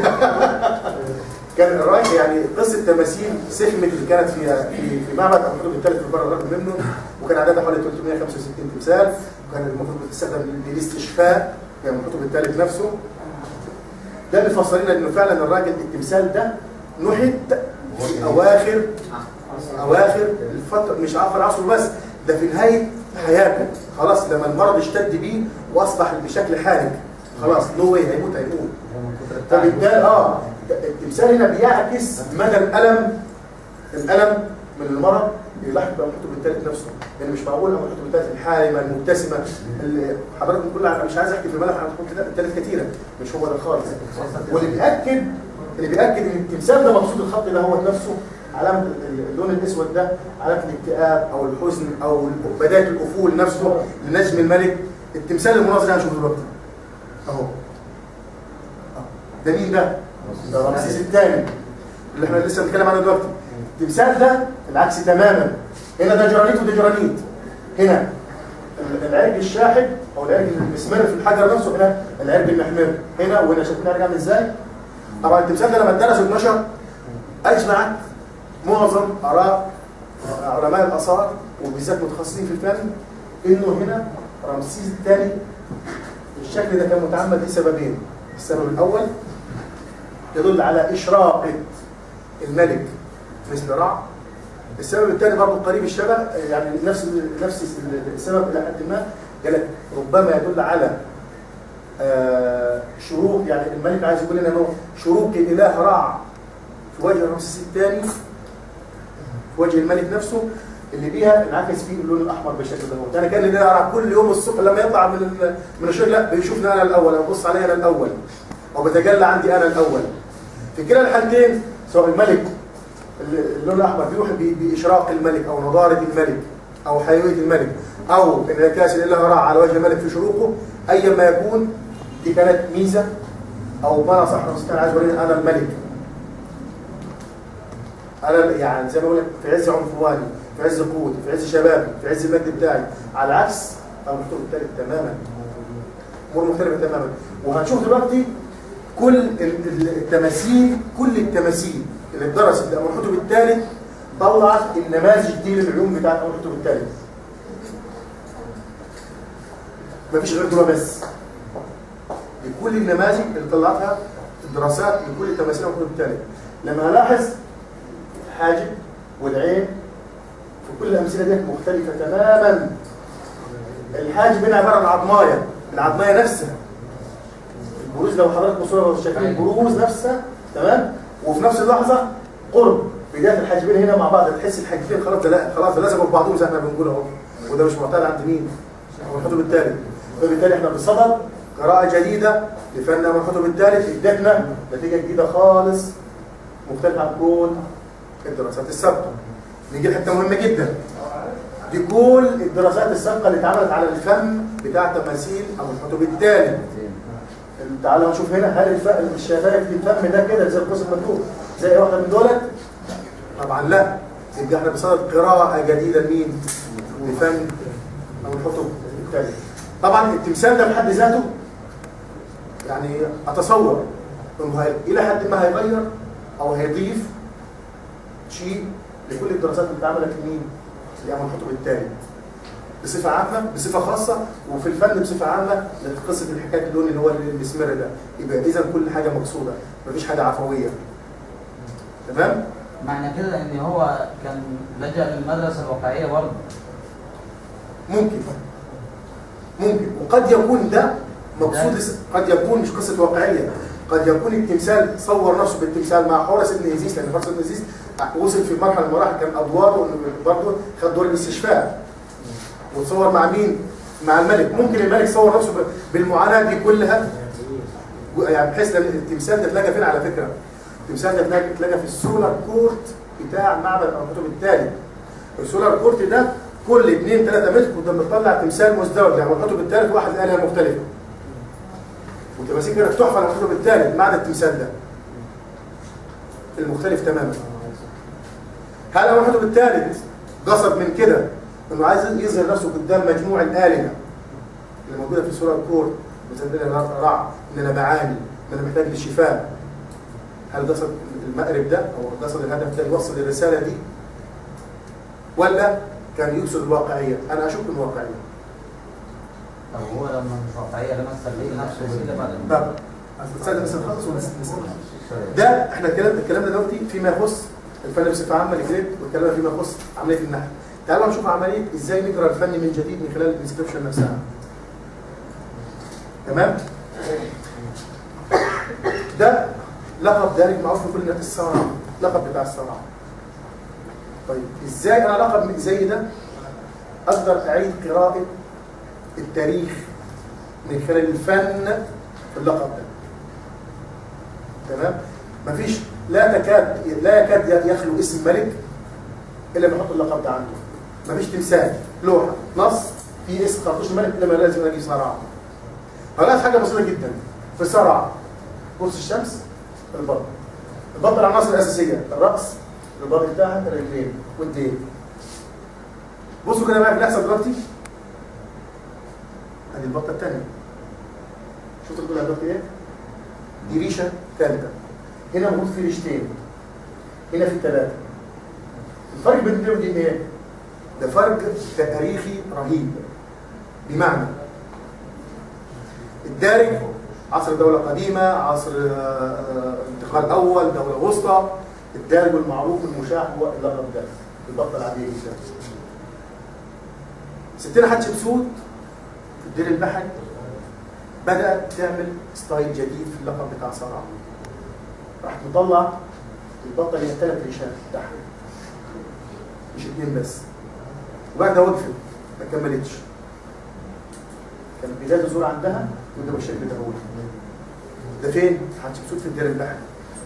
كان الراجل يعني قصه تماثيل سخمت اللي كانت في في في معبد ابو حلول الثالث في البر الغرب منه وكان عددها حوالي 365 تمثال وكان المفروض بتستخدم للاستشفاء يعني الكتب الثالث نفسه ده اللي فسر لنا انه فعلا الراجل التمثال ده نحت في اواخر اواخر الفتره مش اخر عصره بس ده في نهايه حياته خلاص لما المرض اشتد بيه واصبح بشكل حالك خلاص نو واي هيموت هيموت فبالتالي اه التمثال هنا بيعكس مدى الالم الالم من المرض اللي لاحق بقى محطوط بالثالث نفسه يعني مش معقول اما محطوط بالثالث الحالمه المبتسمه اللي حضراتكم كل انا مش عايز احكي في الملف انا كده الثالث كتيره مش هو ده خالص واللي بياكد اللي بياكد ان التمثال ده مقصود الخط ده هو نفسه علامه اللون الاسود ده علامه الاكتئاب او الحزن او بدايه الافول نفسه لنجم الملك التمثال المناظر اللي هنشوفه دلوقتي اهو ده مين ده؟ ده رمسيس الثاني اللي احنا لسه بنتكلم عنه دلوقتي التمثال ده العكس تماما هنا ده جرانيت وده جرانيت هنا العرق الشاحب او العرق المسمر في الحجر نفسه هنا العرق المحمر هنا وهنا شايفين العرق عامل ازاي؟ طبعا التمثال ده لما اتدرس واتنشر اجمعت معظم اراء علماء الاثار وبالذات متخصصين في الفن انه هنا رمسيس الثاني الشكل ده كان متعمد لسببين السبب الاول يدل على اشراقه الملك مثل رع السبب الثاني برضه قريب الشبه يعني نفس نفس السبب الى حد ما قال لك ربما يدل على آه، شروق يعني الملك عايز يقول لنا انه شروق الاله رع في وجه رمسيس الثاني في وجه الملك نفسه اللي بيها انعكس فيه اللون الاحمر بالشكل ده انا كان اللي ارى كل يوم الصبح لما يطلع من ال- من الشغل لا بيشوفني انا الاول او بص علي انا الاول او بتجلى عندي انا الاول في كلا الحالتين سواء الملك اللون الاحمر بيوحي ب- باشراق الملك او نضاره الملك او حيويه الملك او انعكاس الاله راع على وجه الملك في شروقه ايا ما يكون دي كانت ميزه او بمعنى صح لو كان عايز يوريني انا الملك انا يعني زي ما بقول لك في عز عنفواني في عز قوتي في عز شبابي في عز المجد بتاعي على العكس انا محتوى الثالث تماما امور مختلفه تماما وهنشوف دلوقتي كل ال- ال- التماثيل كل التماثيل اللي اتدرست لأبو الحتب الثالث طلعت النماذج دي للعلوم بتاعت أبو الحتب الثالث مفيش غير دول بس لكل النماذج اللي طلعتها الدراسات لكل التماثيل أبو الحتب الثالث لما ألاحظ الحاجب والعين في كل الأمثلة دي مختلفة تماما الحاجب هنا عبارة عن عظماية العظماية نفسها البروز لو حضرتك بصوره شايفين البروز نفسها تمام وفي نفس اللحظه قرب بدايه الحاجبين هنا مع بعض تحس الحاجبين خلاص ده لا خلاص ده لزقوا في بعضهم زي ما احنا بنقول اهو وده مش معتاد عند مين؟ هو الحدب الثالث فبالتالي احنا بصدد قراءه جديده لفن ابو الحدب الثالث ادتنا نتيجه جديده خالص مختلفه عن كل الدراسات السابقه نيجي لحته مهمه جدا دي كل الدراسات السابقه اللي اتعملت على الفن بتاع تماثيل ابو الحدب الثالث تعالوا نشوف هنا هل الف- الشفايف دي الفم ده كده زي القوس المكتوب زي أي واحده من دولت طبعا لا يبقى احنا بصدد قراءه جديده لمين لفن او الحطب التالي طبعا التمثال ده بحد ذاته يعني اتصور انه هي- الى حد ما هيغير او هيضيف شيء لكل الدراسات اللي اتعملت لمين لأبو الحطب التالي بصفة عامة بصفة خاصة وفي الفن بصفة عامة قصة الحكاية اللون اللي هو المسمار ده يبقى إذا كل حاجة مقصودة مفيش حاجة عفوية تمام؟
معنى كده ان هو كان لجأ للمدرسة الواقعية برضه
ممكن ممكن وقد يكون ده مقصود قد يكون مش قصة واقعية قد يكون التمثال صور نفسه بالتمثال مع حورس ابن يزيد لأن حورس ابن يزيد وصل في مرحلة من المراحل كان أدواره إنه برضه خد دور الاستشفاء وتصور مع مين؟ مع الملك ممكن الملك صور نفسه ب- بالمعاناة دي كلها يعني بحيث ان التمثال ده تلاقى فين على فكره؟ التمثال ده تلاقى تلاقى في السولار كورت بتاع معبد الكتب التالي السولار كورت ده كل 2 3 متر كنا بنطلع تمثال مزدوج يعني الكتب الثالث واحد آلهة مختلفة والتماثيل كانت تحفة على الكتب الثالث ما عدا التمثال ده المختلف تماما هل هو الكتب الثالث قصد من كده انه عايز يظهر نفسه قدام مجموع الآلهة اللي موجودة في سورة الكور مثلا رع ان انا بعاني ان انا محتاج للشفاء هل قصد المأرب ده او قصد الهدف ده يوصل الرسالة دي ولا كان يقصد الواقعية انا اشك انه واقعية
طب هو لما مش واقعية لما استغل نفسه كده بعد
طب تصدق بس نخلص ونسمع ده احنا الكلام الكلام ده دلوقتي فيما يخص الفن بصفه عامه الجريد والكلام فيما يخص عمليه النحت تعالوا نشوف عمليه ازاي نقرا الفن من جديد من خلال الانسكريبشن نفسها تمام ده لقب دارج معروف في كل الناس الصراع لقب بتاع الصراع طيب ازاي انا لقب زي ده اقدر اعيد قراءه التاريخ من خلال الفن في اللقب ده تمام مفيش لا تكاد لا يكاد يخلو اسم ملك الا لما يحط اللقب ده عنده مفيش تمثال لوحه نص في اسم 13 ملك الا ما لازم الاقي صراع هلاقي حاجه بسيطه جدا في الصراع قرص الشمس البطن البطن العناصر الاساسيه الراس البطن بتاعها الرجلين والدين بصوا كده بقى اللي بيحصل دلوقتي ادي البطه الثانيه شفتوا الجمله دلوقتي ايه؟ دي ريشه ثالثه هنا موجود في ريشتين هنا في ثلاثه الفرق بين دي ودي ايه؟ ده فرق تاريخي رهيب بمعنى الدارج عصر دولة قديمة عصر آه، انتقال أول دولة وسطى الدارج المعروف المشاع هو اللقب ده البطة العادية جدا ستنا حتشبسوت في الدير البحري بدأت تعمل ستايل جديد في اللقب بتاع صراع راح تطلع البطة اللي هي ثلاث ريشات تحت مش اتنين بس وبعد كده وقفت ما كملتش كان بدايه الظهور عندها وده بالشكل ده هو ده فين؟ حتشبسوت في الدير البحري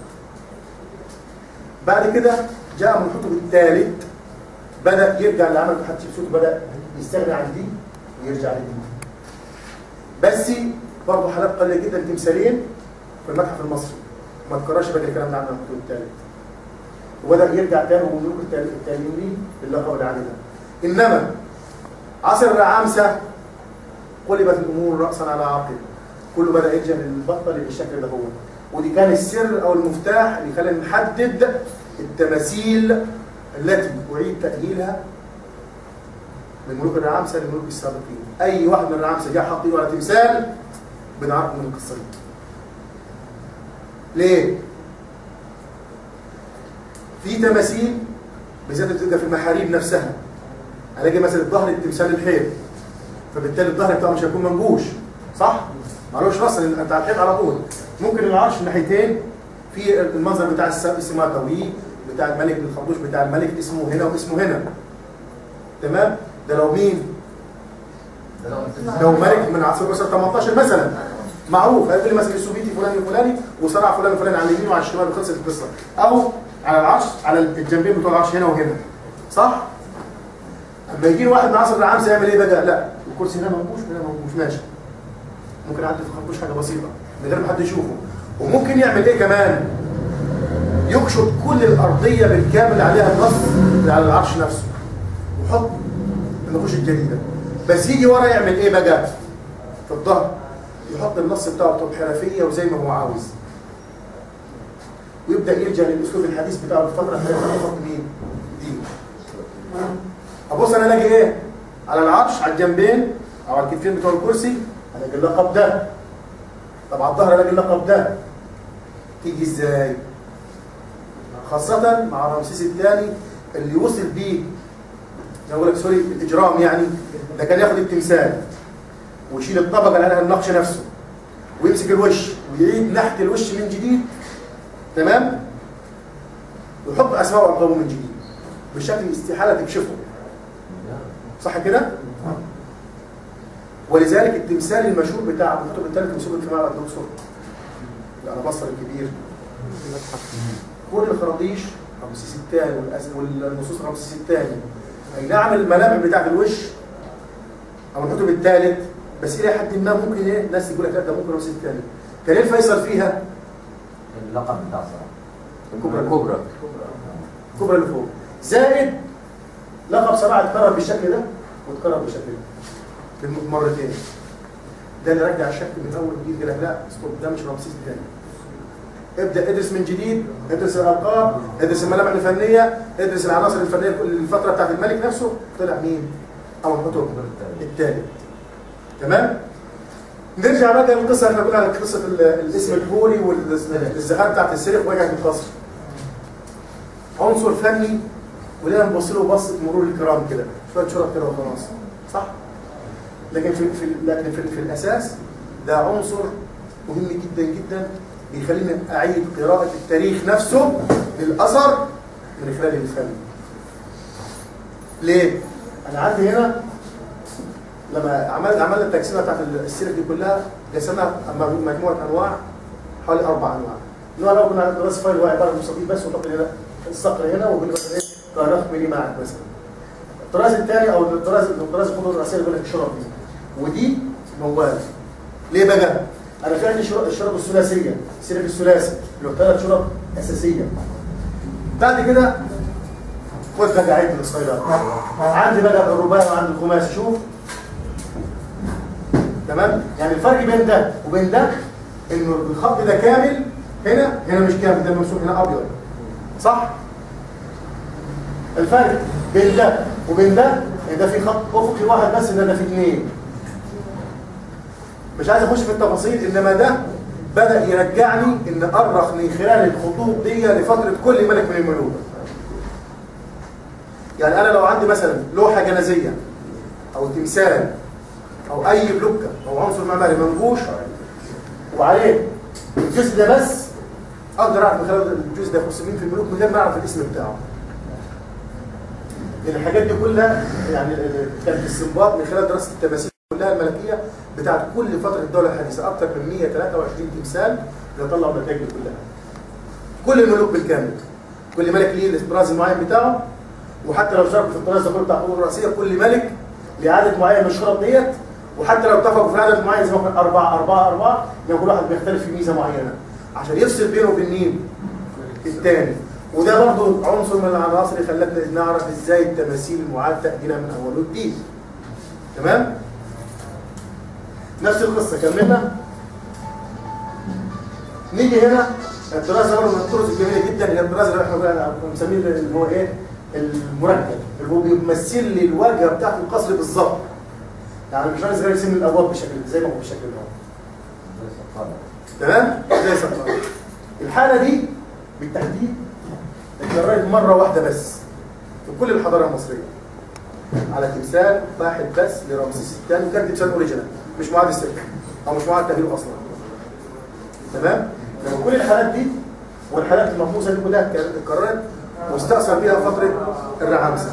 بعد كده جاء من الحطب الثالث بدا يرجع لعمل حتشبسوت وبدا يستغني عن دي ويرجع لدي بس برضه حالات قليله جدا تمثالين في المتحف المصري ما تكررش بقى الكلام ده عن الحطب الثالث وبدا يرجع تاني وملوك التاني- التانيين باللقب اللي عليه ده انما عصر الرعامسه قلبت الامور راسا على عقب كله بدا يرجع للبطل بالشكل ده هو ودي كان السر او المفتاح اللي خلينا نحدد التماثيل التي اعيد تاهيلها من ملوك الرعامسه للملوك السابقين اي واحد من الرعامسه جاء حط ايده على تمثال بنعرف من القصه دي ليه؟ في تماثيل بالذات بتبقى في المحاريب نفسها الاقي مثلا الظهر التمثال الحيط فبالتالي الظهر بتاعه مش هيكون منبوش صح؟ معلوش راس لان انت على الحيط على طول ممكن العرش الناحيتين في المنظر بتاع السقف السماطوي بتاع الملك الخربوش بتاع الملك اسمه هنا واسمه هنا تمام؟ ده لو مين؟ لو ملك من عصر الاسره 18 مثلا معروف هيقول لي مثلا السوفيتي فلان الفلاني وصنع فلان الفلاني على اليمين وعلى الشمال وخلصت القصه او على العرش على الجنبين بتوع العرش هنا وهنا صح؟ اما يجي واحد من عصر العامسه يعمل ايه بقى؟ لا الكرسي هنا منبوش وهنا منبوش ماشي ممكن يعدي في خربوش حاجه بسيطه من غير ما حد يشوفه وممكن يعمل ايه كمان؟ يقشط كل الارضيه بالكامل عليها النص اللي على العرش نفسه ويحط النقوش الجديده بس يجي ورا يعمل ايه بقى؟ في الظهر يحط النص بتاعه بطب حرفيه وزي ما هو عاوز ويبدا يرجع للاسلوب الحديث بتاعه الفتره الحديثه يحط مين؟ دي ابص انا الاقي ايه؟ على العرش على الجنبين او على الكتفين بتوع الكرسي الاقي اللقب ده طب على الظهر الاقي اللقب ده تيجي ازاي؟ خاصة مع رمسيس الثاني اللي وصل بيه اقول لك سوري الاجرام يعني ده كان ياخد التمثال ويشيل الطبقه اللي عليها النقش نفسه ويمسك الوش ويعيد نحت الوش من جديد تمام ويحط اسماء وارقامه من جديد بشكل استحاله تكشفه صح كده؟ ولذلك التمثال المشهور بتاع عبد الخطيب الثالث مسؤول في معبد الاقصر على مصر الكبير كل الخراطيش رمسيس الثاني والأس- والنصوص رمسيس الثاني اي نعم الملامح بتاعت الوش او الحطب الثالث بس الى حد ما ممكن ايه الناس تقول لك لا ده ممكن رمسيس الثاني كان ايه الفيصل فيها؟
اللقب بتاع صلاح
الكبرى
الكبرى
الكبرى اللي فوق زائد لقب صلاح اتكرر بالشكل ده واتكرر بالشكل ده بالم- مرتين ده اللي رجع الشك من اول وجديد قال لك لا ستوب ده مش رمسيس الثاني ابدا ادرس من جديد ادرس الالقاب ادرس الملامح الفنيه ادرس العناصر الفنيه كل الفتره بتاعت الملك نفسه طلع مين؟ او الحطب الثالث تمام؟ نرجع بقى للقصه احنا قلنا على قصه ال- الاسم البوري والزهار بتاعت السرق وجعت القصر عنصر فني ولنا نبص له بصه مرور الكرام كده شويه شرط كده وخلاص صح؟ لكن في في لكن في, في الاساس ده عنصر مهم جدا جدا بيخليني اعيد قراءه التاريخ نفسه للاثر من خلال الفن. ليه؟ انا عندي هنا لما عملت عملنا التقسيمه بتاعت السيره دي كلها قسمناها م- مجموعه انواع حوالي اربع انواع. النوع الاول كنا دراسه فايل هو عباره عن مستطيل بس وتحط هنا الصقر هنا ويقول لك مثلا ايه تاريخ ملي معك مثلا. الطراز الثاني او الطراز الطراز الخطوط الرئيسيه يقول لك الشرط دي ودي موال ليه بقى؟ انا في عندي شرط الشرط الثلاثيه السلك الثلاثي اللي هو ثلاث شرط اساسيه بعد كده خد بقى عيد الاسرائيلات عندي بقى الرباعي وعندي الخماسي شوف تمام يعني الفرق بين ده وبين ده انه الخط ده كامل هنا هنا مش كامل ده مرسوم هنا ابيض صح الفرق بين ده وبين ده ان ده في خط افقي واحد بس ان ده في اثنين مش عايز اخش في التفاصيل انما ده بدا يرجعني ان ارخ من خلال الخطوط دي لفتره كل ملك من الملوك يعني انا لو عندي مثلا لوحه جنازيه او تمثال او اي بلوكه او عنصر معماري منقوش وعليه الجزء ده بس اقدر اعرف من خلال الجزء ده يخص مين في الملوك من غير ما اعرف الاسم بتاعه لان الحاجات دي كلها يعني كانت استنباط من خلال دراسه التماثيل كلها الملكيه بتاعت كل فتره الدوله الحديثه اكثر من 123 تمثال اللي طلعوا النتائج دي كلها. كل الملوك بالكامل كل ملك ليه الطراز المعين بتاعه وحتى لو شاركوا في الطراز ده كله بتاع الحقوق الرئاسيه كل ملك ليه عدد معين من الشرط ديت وحتى لو اتفقوا في عدد معين زي ما كان أربعة أربعة أربعة يبقى كل واحد بيختلف في ميزة معينة عشان يفصل بينه وبين مين؟ التاني وده برضه عنصر من العناصر اللي خلتنا نعرف ازاي التماثيل معاد تأجيلها من أول وجديد تمام؟ نفس القصة كملنا نيجي هنا الدراسة برضه من الطرق الجميلة جدا هي الدراسة اللي احنا بقى بنسميه اللي هو ايه؟ المركب اللي هو بيمثل لي الواجهة بتاعت القصر بالظبط يعني مش عايز غير يرسم لي الابواب بالشكل ده زي ما هو بالشكل ده
زي الصقالة.
تمام زي سطر الحاله دي بالتحديد اتكررت مره واحده بس في كل الحضاره المصريه على تمثال واحد بس لرمسيس الثاني وكان تمثال اوريجينال مش معاد السلك او مش معاد تغييره اصلا تمام لما كل الحالات دي والحالات المنفوسه دي كلها كانت اتكررت واستأثر بيها فتره الرعامسه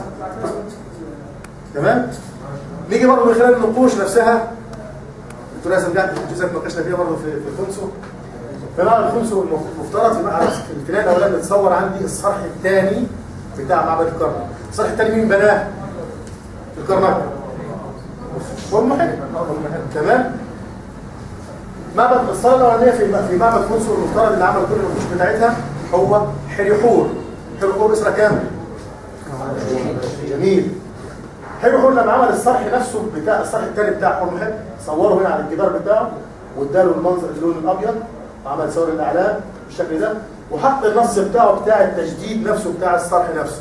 تمام نيجي برضه من خلال النقوش نفسها الثلاثه بتاعت الجزء اللي ناقشنا فيها برضه في في الخمسو فمع الخمسو المفترض في مع- في الابتلاء الاولاني اتصور عندي الصرح الثاني بتاع معبد الكرنك الصرح الثاني مين بناه؟ الكرنك والمحب تمام معبد الصاله الاولانيه في في معبد خمسو المفترض اللي عمل كل النقوش بتاعتها هو حريحور حريحور اسره كامل جميل حلو حلو لما عمل الصرح نفسه بتاع الصرح الثاني بتاع حور محب صوره هنا على الجدار بتاعه واداله المنظر اللون الابيض وعمل صور الاعلام بالشكل ده وحط النص بتاعه بتاع التجديد نفسه بتاع الصرح نفسه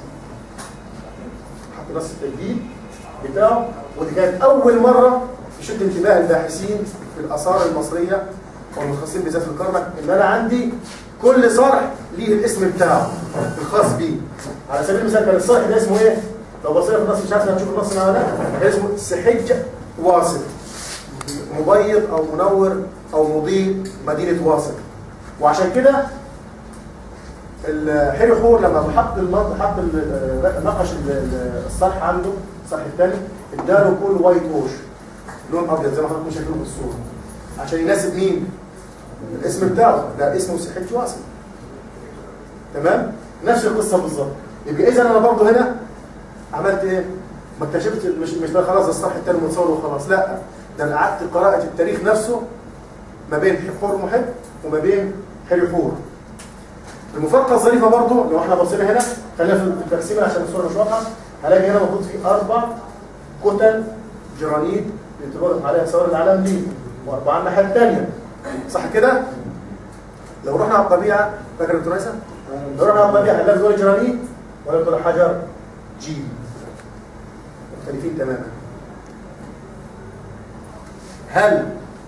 حط نص التجديد بتاعه ودي كانت اول مره تشد انتباه الباحثين في الاثار المصريه والمتخصصين بذات الكرنك ان انا عندي كل صرح ليه الاسم بتاعه الخاص بيه على سبيل المثال كان الصرح ده اسمه ايه؟ لو بصينا في النص مش عارف هتشوف النص معانا ده كان اسمه سحج واصل مبيض او منور او مضيء مدينه واصل وعشان كده الحيري حور لما حط المنط حط ال- نقش ال- ال- الصرح عنده الصرح الثاني اداله كل وايت ووش لون ابيض زي ما حضراتكم شايفينه في الصوره عشان يناسب مين؟ الاسم بتاعه ده اسمه سحج واصل تمام؟ نفس القصه بالظبط يبقى اذا انا برضه هنا عملت ايه؟ ما اكتشفت مش مش ده خلاص الصح التاني متصور وخلاص لا ده انا قعدت قراءة التاريخ نفسه ما بين حور محب وما بين حري حور المفارقة الظريفة برضو لو احنا بصينا هنا خلينا في التقسيم عشان الصورة مش واضحة هلاقي هنا المفروض في أربع كتل جرانيت بيتبرق عليها صور العالم دي وأربعة الناحية التانية صح كده؟ لو رحنا على الطبيعة فاكر انتوا رئيسة؟ لو رحنا على الطبيعة هنلاقي دول جرانيت ولا دول حجر جيل مختلفين تماما هل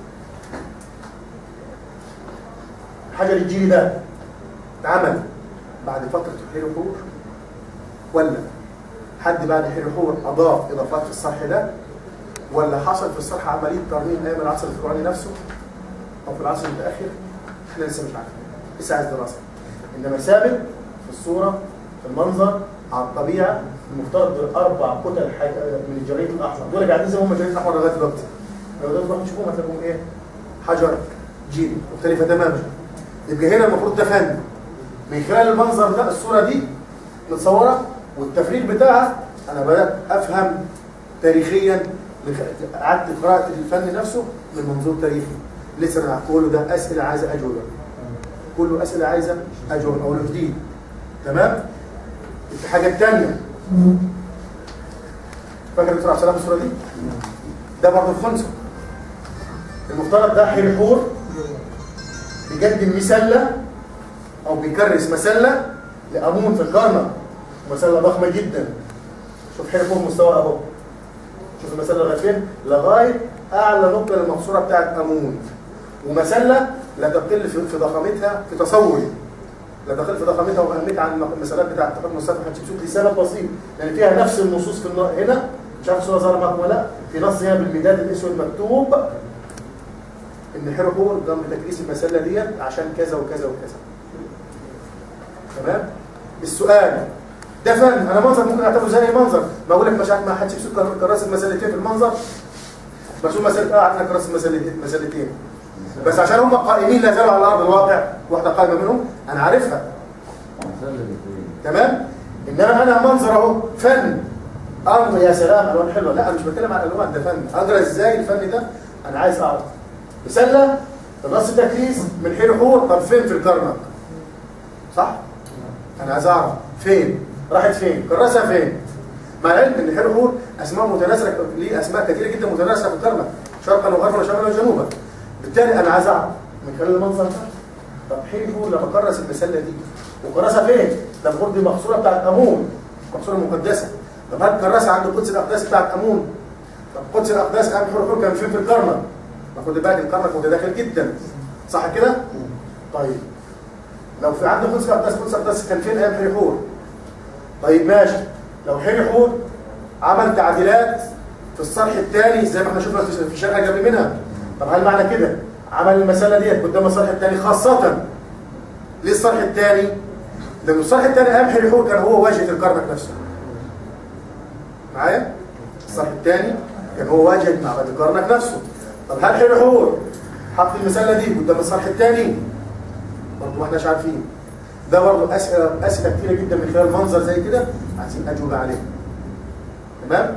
حجر الجيلي ده اتعمل بعد فترة حير حور ولا حد بعد حير حور أضاف إضافات في الصرح ده ولا حصل في الصرح عملية ترميم أيام العصر الفرعوني نفسه أو في العصر المتأخر احنا لسه مش عارفين لسه عايز دراسة إنما ثابت في الصورة في المنظر على الطبيعة المفترض دول أربع كتل حي- من الجريد الأحمر دول قاعدين زي ما هم الجريد الأحمر لغاية دلوقتي لو دول تروحوا تشوفوهم هتلاقوهم إيه؟ حجر جيلي مختلفة تماما يبقى هنا المفروض ده فن من خلال المنظر ده الصورة دي متصورة والتفريغ بتاعها أنا بدأت أفهم تاريخيا لخ- قعدت قراءة الفن نفسه من منظور تاريخي لسه أنا كله ده أسئلة عايزة أجوبة كله أسئلة عايزة أجوبة أو جديد تمام؟ الحاجة الثانية فاكر دكتور عبد السلام الصورة دي؟ ده برضه الخنثى المفترض ده حير حور بيقدم مسلة أو بيكرس مسلة لأمون في الكرنك مسلة ضخمة جدا شوف حير حور مستوى أهو شوف المسلة لغاية فين؟ لغاية أعلى نقطة للمقصورة بتاعت أمون ومسلة لا تقل في في ضخامتها في تصوري لا تقل في ضخامتها واهميتها عن المسالات بتاعت تقدم مستوى حتشبسوت لسبب بسيط لان فيها نفس النصوص في الن- هنا مش عارف الصوره ظاهره معاكم ولا لا في نص هنا بالمداد الاسود مكتوب ان حرقه قام بتكريس المسله ديت عشان كذا وكذا وكذا تمام السؤال ده فن انا منظر ممكن اعتبره زي أي منظر ما اقول لك مش عارف ما حدش يمسك كراسه مسلتين في المنظر مرسوم مسألة اه عندنا كراسه مسلتين مسلتين بس عشان هم قائمين لا زالوا على ارض الواقع واحده قائمه منهم انا عارفها تمام انما انا منظر اهو فن اه يا سلام الوان حلوه لا انا مش بتكلم عن الالوان ده فن اقرا ازاي الفن ده انا عايز اعرف مسله النص تكريس من حين حور طب فين في الكرنك صح انا عايز اعرف فين راحت فين كراسها فين مع العلم ان حين حور اسماء متناثره ليه اسماء كثيره جدا متناثره في الكرنك شرقا وغربا وشمالا وجنوبا بالتالي انا عايز اعرف من خلال المنظر ده طب حين حور لما كرس المسله دي وكرسها فين ده الغرفه دي مقصوره بتاعت امون مقصوره مقدسه طب هل كرسها عند قدس الاقداس بتاعت امون طب قدس الاقداس قام حور حور كان فين في الكرنك ما خد بالك الكرنك متداخل جدا صح كده طيب لو في عند قدس الاقداس قدس الاقداس كان فين ايام حين حور طيب ماشي لو حين حور عمل تعديلات في الصرح الثاني زي ما احنا شفنا في في الشرح اللي قبل منها طب هل معنى كده عمل المساله ديت قدام الصرح الثاني خاصه ليه الصرح الثاني لان الصرح الثاني ايام حين حور كان هو واجهه الكرنك نفسه معايا الصرح الثاني كان هو واجهه معبد الكرنك نفسه طب هل حين حور حط المساله دي قدام الصرح الثاني برضه ما احناش عارفين ده برضه اسئله اسئله كتيره جدا من خلال منظر زي كده عايزين اجوبه عليه تمام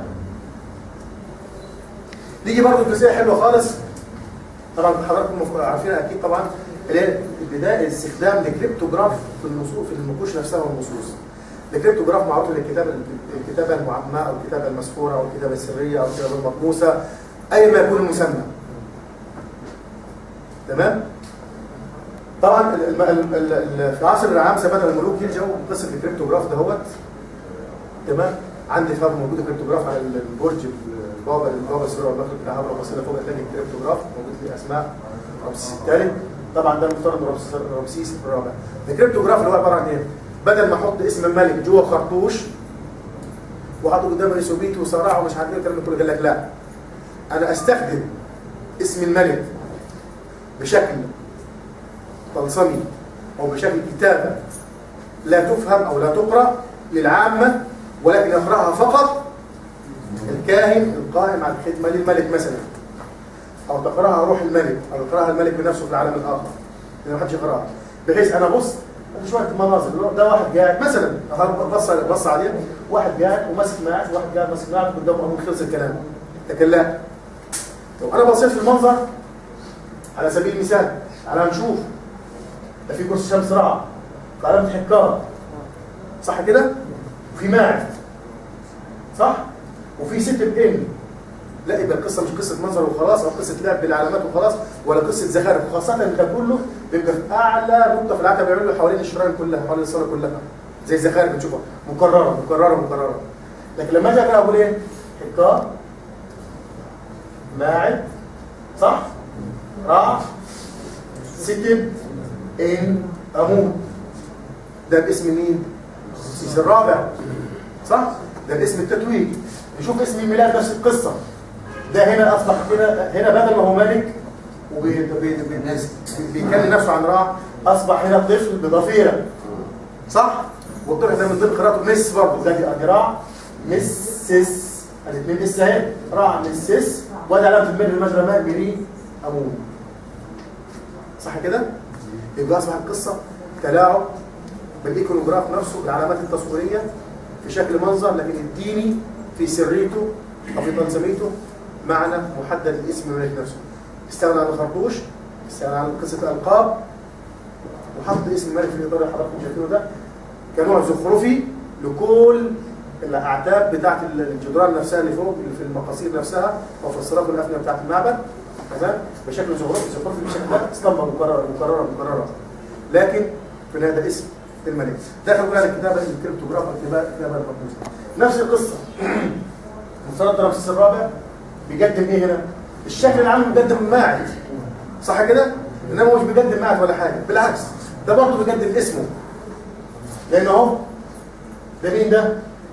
نيجي برضه جزئيه حلوه خالص طبعا حضراتكم مف- عارفين اكيد طبعا اللي هي بدايه استخدام الكريبتوجراف في النصوص في النقوش نفسها والنصوص الكريبتوجراف معروف للكتابه الكتابه المعماه او الكتابه المسحوره او الكتابه السريه او الكتابه المطموسه اي ما يكون المسمى تمام طبعا ال- الم- ال- ال- في عصر العام ثبت الملوك يلجأوا قصه الكريبتوجراف دهوت تمام عندي فهم موجود كريبتوجراف على البرج البابا البابا السوري والمغرب بتاع عمرو بصينا فوق تاني كريبتوجراف موجود فيه اسماء رمسيس الثالث طبعا ده المفترض رمسيس- رمسيس الرابع الكريبتوجراف اللي هو عباره عن ايه؟ بدل ما احط اسم الملك جوه خرطوش وحاطه قدام ريسوبيت وصراع ومش عارف ايه الكلام ده كله قال لك لا انا استخدم اسم الملك بشكل طلسمي او بشكل كتابه لا تفهم او لا تقرا للعامه ولكن يقراها فقط الكاهن القائم على الخدمه للملك مثلا او تقراها روح الملك او يقراها الملك بنفسه في العالم الاخر اذا ما حدش يقراها بحيث انا بص أدي شويه مناظر ده واحد قاعد مثلا بص بص عليه واحد قاعد وماسك معاه واحد قاعد ماسك معاه قدامه أبو خلص الكلام لكن لا لو انا بصيت في المنظر على سبيل المثال على نشوف ده في كرسي شمس رعى علامة حكار صح كده؟ وفي ماعز صح؟ وفي ست بإن لا يبقى القصة مش قصة منظر وخلاص أو قصة لعب بالعلامات وخلاص ولا قصة زخارف وخاصة إن ده كله بيبقى في أعلى نقطة في العتبة بيعملوا حوالين الشرايين كلها حوالين الصالة كلها زي الزخارف بنشوفها مكررة مكررة مكررة لكن لما أجي أقرأ أقول إيه؟ حكار ماعد صح؟ رع ستب ان امون ده باسم مين؟ السيس الرابع صح؟ ده باسم التتويج نشوف اسم الميلاد نفس القصة ده هنا أصبح هنا هنا بدل ما هو ملك وبيكلم نفسه عن راع أصبح هنا طفل بضفيرة صح؟ والطفل ده من ضمن قراءته مس برضه ده دي راع مسس الاثنين اس اهي راع مسس وده علامة المر المجرى ماء بيري أمون صح كده؟ يبقى أصبح القصة تلاعب بالإيكونوجراف نفسه بالعلامات التصويرية في شكل منظر لكن الديني في سريته أو في طلسميته معنى محدد لاسم الملك نفسه استغنى عن الخرطوش استغنى عن قصة الألقاب وحط اسم الملك في الإطار اللي حضراتكم شايفينه ده كنوع زخرفي لكل الأعتاب بتاعت الجدران نفسها اللي فوق اللي في المقاصير نفسها أو في الصراف والأفنية بتاعت المعبد تمام بشكل زخرفي زخرفي بشكل ده اسطمبة مكررة مكررة مكررة لكن في النهاية ده اسم الملك داخل بقى الكتابة الكريبتوغراف الكتابة الكتابة المقدوسة نفس القصة مفترض رمسيس الرابع بيقدم ايه هنا؟ الشكل العام بيقدم ماعز صح كده؟ انما مش بيقدم ماعز ولا حاجة بالعكس ده برضه بيقدم اسمه لان اهو ده مين ده؟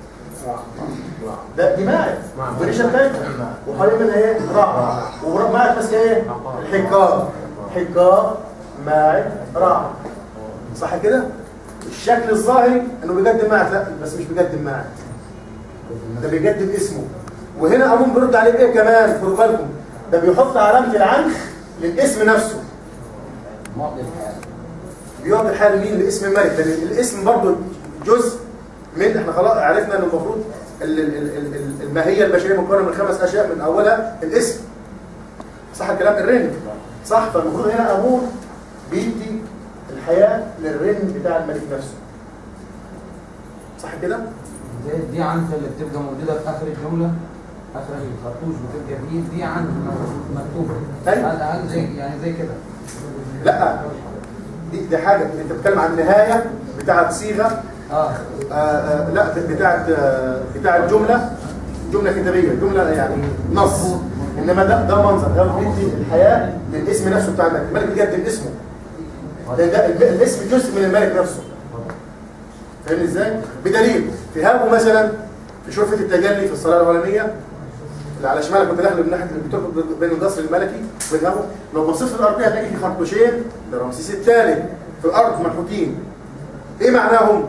ده دي ماعز وريشه بتاعتها وحوالين منها ايه؟ رع وماعز ماسكه ايه؟ الحجار حجار ماعز رع صح كده؟ الشكل الظاهري انه بيقدم معك لا بس مش بيقدم معك ده بيقدم اسمه وهنا ابوهم بيرد عليه بايه كمان خدوا بالكم ده بيحط علامه العنف للاسم نفسه
معطي الحال
بيقعد الحال مين لاسم الملك لان الاسم برضه جزء من احنا خلاص عرفنا ان المفروض ال- ال- ال- ال- ال- الماهيه البشريه مكونه من خمس اشياء من اولها الاسم صح الكلام الرن صح فالمفروض هنا امور بيدي الحياه للرن بتاع الملك نفسه صح كده؟
دي, دي عنف اللي بتبقى موجوده في اخر الجمله اخر الخرطوش بتبقى دي دي عنف مكتوبه
أيوة.
هل هل زي يعني زي كده
لا دي, دي حاجه انت بتتكلم عن النهايه بتاعت صيغه
اه
آه آه لا بتاعت آه بتاع الجمله جمله كتابيه جمله يعني نص انما ده ده منظر ده بيدي الحياه للاسم نفسه بتاع الملك الملك بيقدم اسمه لان ده الب- الاسم جزء من الملك نفسه فاهمني ازاي؟ بدليل في هابه مثلا في شرفه التجلي في الصلاه الاولانيه اللي على شمالك وانت داخل من ناحيه اللي بتربط بين القصر الملكي وبين هابه لو بصيت في الارض هتلاقي في خرطوشين لرمسيس الثالث في الارض منحوتين ايه معناهم؟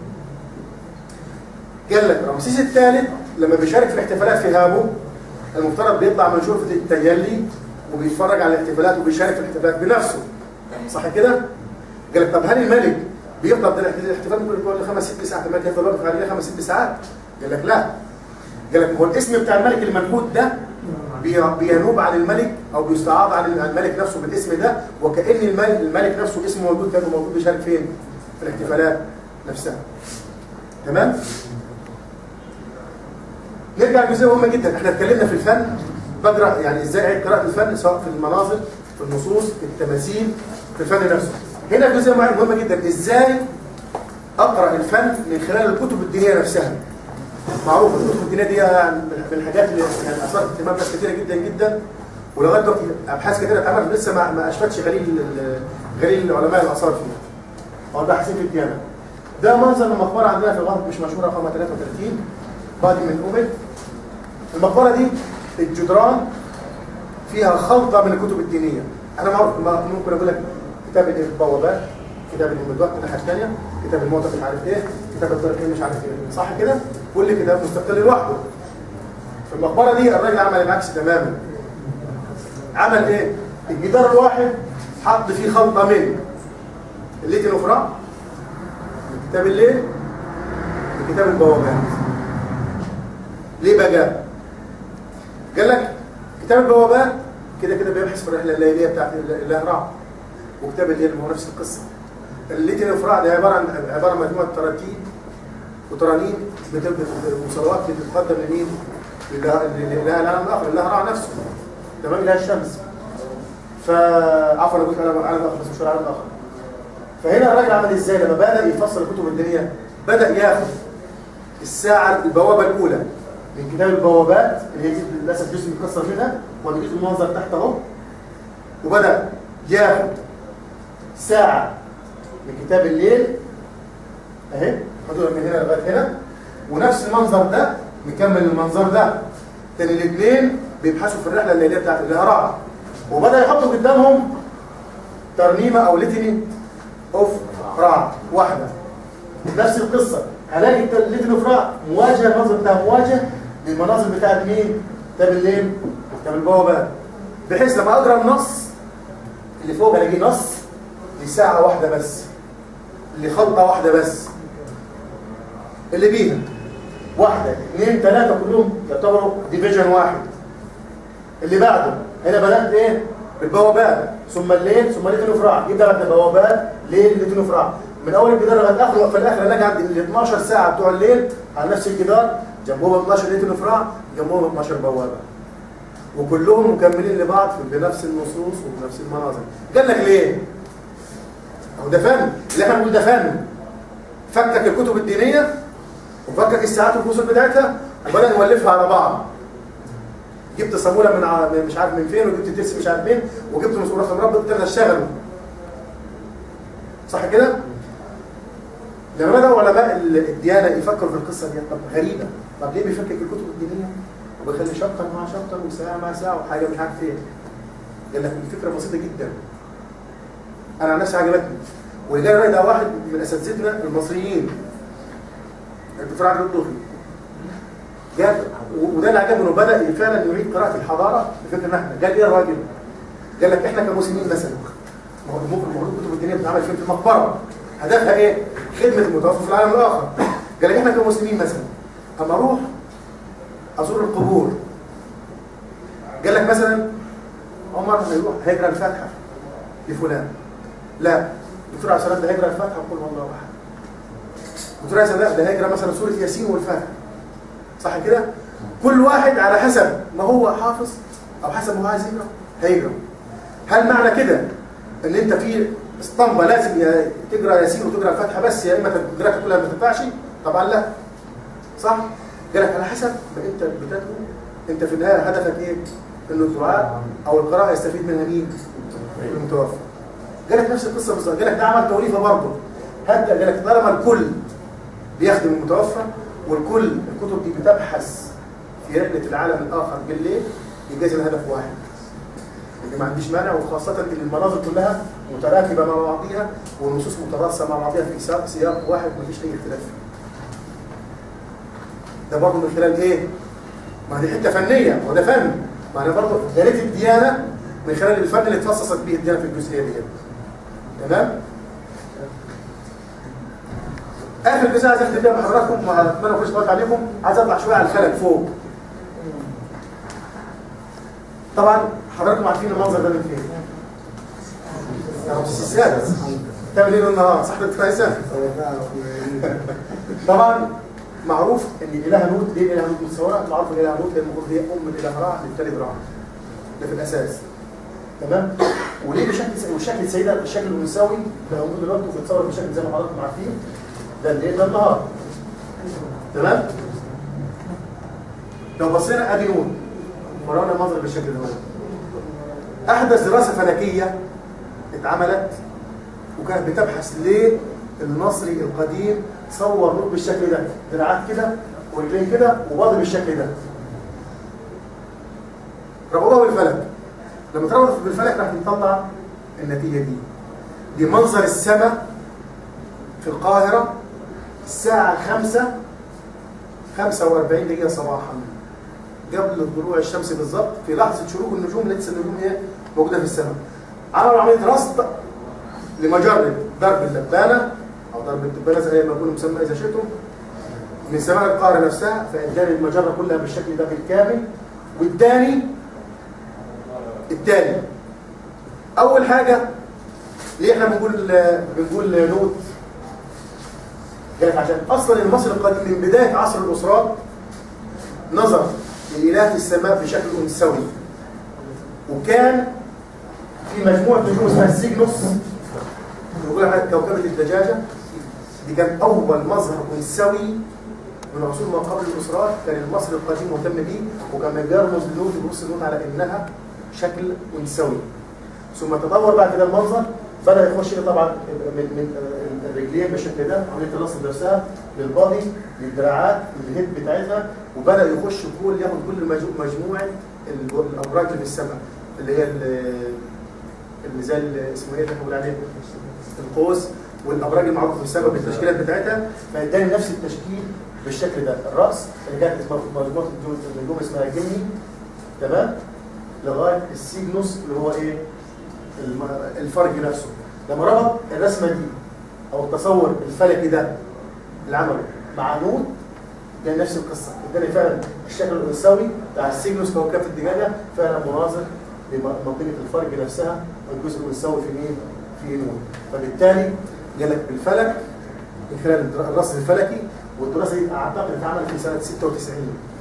قال لك رمسيس الثالث لما بيشارك في الاحتفالات في هابو المفترض بيطلع من شرفة التجلي وبيتفرج على الاحتفالات وبيشارك في الاحتفالات بنفسه صح كده؟ قال لك طب هل الملك بيفضل ده الاحتفال ممكن يكون له خمس ست ساعات الملك يفضل واقف عليه خمس ست ساعات قال لك لا قال لك هو الاسم بتاع الملك المنحوت ده بي- بينوب عن الملك او بيستعاض عن الملك نفسه بالاسم ده وكأن الملك, الملك نفسه اسمه موجود كانه موجود بيشارك فين؟ في الاحتفالات نفسها تمام؟ نرجع لجزئيه مهمه جدا احنا اتكلمنا في الفن بقرا يعني ازاي اعيد قراءه الفن سواء في المناظر في النصوص في التماثيل في الفن نفسه هنا جزئيه مهمه جدا ازاي اقرا الفن من خلال الكتب الدينيه نفسها معروف الكتب الدينيه دي يعني من الحاجات اللي يعني اثارت اهتمام ناس كثيره جدا جدا ولغايه دلوقتي ابحاث كثيره اتعملت لسه ما ما اشفتش غليل ال- غليل علماء الاثار فيها او باحثين في الديانه ده منظر المقبره عندنا في الغرب مش مشهوره رقم 33 بادي من اوبل المقبره دي الجدران فيها خلطه من الكتب الدينيه انا معروف ما- ممكن اقول لك كتاب البوابات كتاب المدوات من الناحيه الثانيه كتاب الموتى مش عارف ايه كتاب الطريقين مش عارف ايه صح كده كل كتاب مستقل لوحده في المقبره دي الراجل عمل العكس تماما عمل ايه الجدار الواحد حط فيه خلطه من الليتين وفراء كتاب الليل وكتاب البوابات ليه بقى قال لك كتاب البوابات كده كده بيبحث في الرحله الليليه بتاعت الاهرام وكتاب الليل هو نفس القصه الليتين الافراع ده عباره عن عباره عن مجموعه تراتيب وترانيم بتبقى وصلوات بتتقدم لمين؟ لله- لله العالم الاخر لله رع نفسه تمام اله الشمس فعفوا انا قلت على العالم الاخر بس مش العالم الاخر فهنا الراجل عمل ازاي لما بدا يفصل الكتب الدينيه بدا ياخد الساعه البوابه الاولى من كتاب البوابات اللي هي دي للاسف جزء مكسر منها وادي جزء المنظر تحت اهو وبدا ياخد ساعه من كتاب الليل اهي حضور من هنا لغايه هنا ونفس المنظر ده مكمل المنظر ده كان الاثنين بيبحثوا في الرحله الليليه بتاعت الاهرام وبدا يحطوا قدامهم ترنيمه او ليتني اوف رع واحده نفس القصه هلاقي ليتني اوف رع مواجهه المنظر بتاع مواجه للمناظر بتاعت مين؟ كتاب الليل كتاب البوابه بحيث لما اقرا النص اللي فوق الاقيه نص لساعه واحده بس لخلطه واحده بس اللي بيها واحدة اثنين ثلاثة كلهم يعتبروا ديفيجن واحد اللي بعده هنا بدأت ايه بالبوابات ثم الليل ثم ليل الافراع يبدأ بعد البوابات ليل ليل الافراع من اول الجدار لغايه اخره في الاخر هناك عند ال 12 ساعة بتوع الليل على نفس الجدار جنبهم 12 ليل الافراع جنبهم 12 بوابة وكلهم مكملين لبعض في- بنفس النصوص وبنفس المناظر قال لك ليه؟ هو ده فن اللي احنا بنقول ده فن فكك الكتب الدينية وفكك الساعات والفصول بتاعتها وبدأ نولفها على بعض جبت صامولة من ع- من مش عارف من فين وجبت ترس مش عارف مين وجبت مسؤولية مربط ابتدى اشتغلوا صح كده؟ لما بدأوا علماء ال- الديانة يفكروا في القصة دي طب غريبة طب ليه بيفكك الكتب الدينية وبيخلي شابتر مع شابتر وساعة مع ساعة وحاجة مش عارف ايه قال لك الفكرة بسيطة جدا أنا عن نفسي عجبتني واللي جاي ده واحد من اساتذتنا المصريين الدكتور عادل الدوخي جاب وده اللي عجبني انه بدا فعلا يريد قراءه الحضاره بفكر احنا قال ايه الراجل؟ قال لك احنا كمسلمين مثلا ما هو المفروض المفروض كتب الدينيه بتتعمل فين في المقبره هدفها ايه؟ خدمه المتوفى في العالم الاخر قال لك احنا كمسلمين مثلا اما اروح ازور القبور قال لك مثلا عمر هيروح هيقرا الفاتحه لفلان لا الدكتور عليه السلام ده هيقرا الفاتحه وقل هو الله احد الدكتور عليه السلام ده هيقرا مثلا سوره ياسين والفاتحه صح كده؟ كل واحد على حسب ما هو حافظ او حسب ما هو عايز يقرا هيقرا هل معنى كده ان انت في اسطمبه لازم يا تقرا ياسين وتقرا الفاتحه بس يا اما القراءه كلها ما تنفعش؟ طبعا لا صح؟ قال لك على حسب ما انت بتدعو انت في النهايه هدفك ايه؟ انه الدعاء او القراءه يستفيد منها مين؟ المتوفى. قال لك نفس القصه بالظبط، قال لك ده عمل توليفه برضه. هدى قال لك طالما الكل بيخدم المتوفى والكل الكتب دي بتبحث في رحله العالم الاخر بالليل يبقى إذا الهدف واحد. اللي ما عنديش مانع وخاصه ان المناظر كلها متراكبه مع بعضيها والنصوص متراصه مع بعضيها في سياق سياق واحد ما فيش اي اختلاف فيه. ده برضه من خلال ايه؟ ما دي حته فنيه وده فن ما انا برضه يا ريت الديانه من خلال الفن اللي اتخصصت به الديانه في الجزئيه دي تمام؟ اخر جزء عايز اختم بيها مع حضراتكم ما اتمنى اكونش طولت عليكم عايز اطلع شويه على الفلك فوق طبعا حضراتكم عارفين المنظر ده من فين؟ يا رمسيس السادس تعمل ايه النهار صح دكتور هيثم؟ طبعا معروف ان الاله نوت ليه الاله نوت متصوره؟ معروف ان الاله نوت هي المفروض هي ام الاله رع للثالث رع ده في الاساس تمام؟ وليه بشكل والشكل السيده الشكل الانثوي ده موجود دلوقتي وبيتصور بشكل زي ما حضراتكم عارفين ده الليل ده النهار تمام؟ لو بصينا ادي نون ورانا المنظر بالشكل ده احدث دراسه فلكيه اتعملت وكانت بتبحث ليه المصري القديم صور نور بالشكل ده دراعات كده ورجلين كده وباضي بالشكل ده ربطوها بالفلك لما تربط بالفلك راح تطلع النتيجه دي دي منظر السماء في القاهره الساعه 5 45 دقيقه صباحا قبل طلوع الشمس بالظبط في لحظه شروق النجوم لسه النجوم هي موجوده في السماء عملوا عمليه رصد لمجرد ضرب اللبانه او ضرب الدبانه زي ما يكون مسمى اذا شئتم من سماء القاهره نفسها فاداني المجره كلها بالشكل ده بالكامل والثاني الثاني اول حاجه ليه احنا بنقول بنقول نوت قالك عشان اصلا المصري القديم من بدايه عصر الاسرات نظر لإله السماء بشكل انثوي وكان في مجموعه نجوم اسمها السيجنوس بنقول عليها كوكبه الدجاجه دي كان اول مظهر انثوي من عصور ما قبل الاسرات كان المصري القديم مهتم بيه وكان بيرمز للون يبص اللون على انها شكل انثوي ثم تطور بعد كده المنظر بدا يخش طبعا من من الرجلين بالشكل ده عمليه الرصد نفسها للبادي للدراعات الهيد بتاعتها وبدا يخش كل ياخد كل مجموعه الابراج اللي في السماء اللي هي اللي زي اسمه ايه اللي بنقول عليه القوس والابراج المعروفه في السماء بالتشكيلات بتاعتها فاداني نفس التشكيل بالشكل ده الراس اللي كانت مجموعه النجوم اسمها جمني تمام لغايه السيجنوس اللي هو ايه الفرج نفسه لما ربط الرسمه دي او التصور الفلكي ده اللي عمله مع نود كان نفس القصه اداني فعلا الشكل الانثوي بتاع السيجنوس كوكب الدجاجه فعلا مناظر لمنطقه الفرج نفسها الجزء الانثوي في مين؟ في نود فبالتالي جالك بالفلك من خلال الرصد الفلكي والدراسه دي اعتقد اتعملت في سنه 96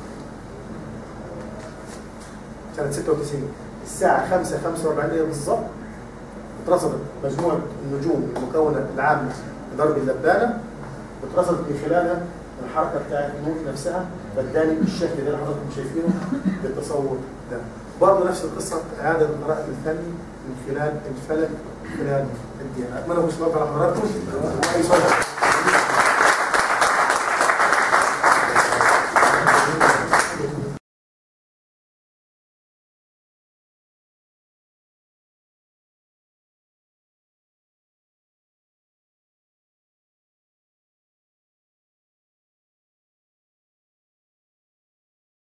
سنه 96 الساعه 5 45 دقيقه بالظبط اترصدت مجموعه النجوم المكونه العامه لضرب اللبانه واترصدت من خلالها الحركه بتاعت النور نفسها فاداني الشكل اللي حضراتكم شايفينه بالتصور ده برضه نفس القصه اعاده القراءه الفني من خلال الفلك من خلال الديانه اتمنى مش على حضراتكم واي سؤال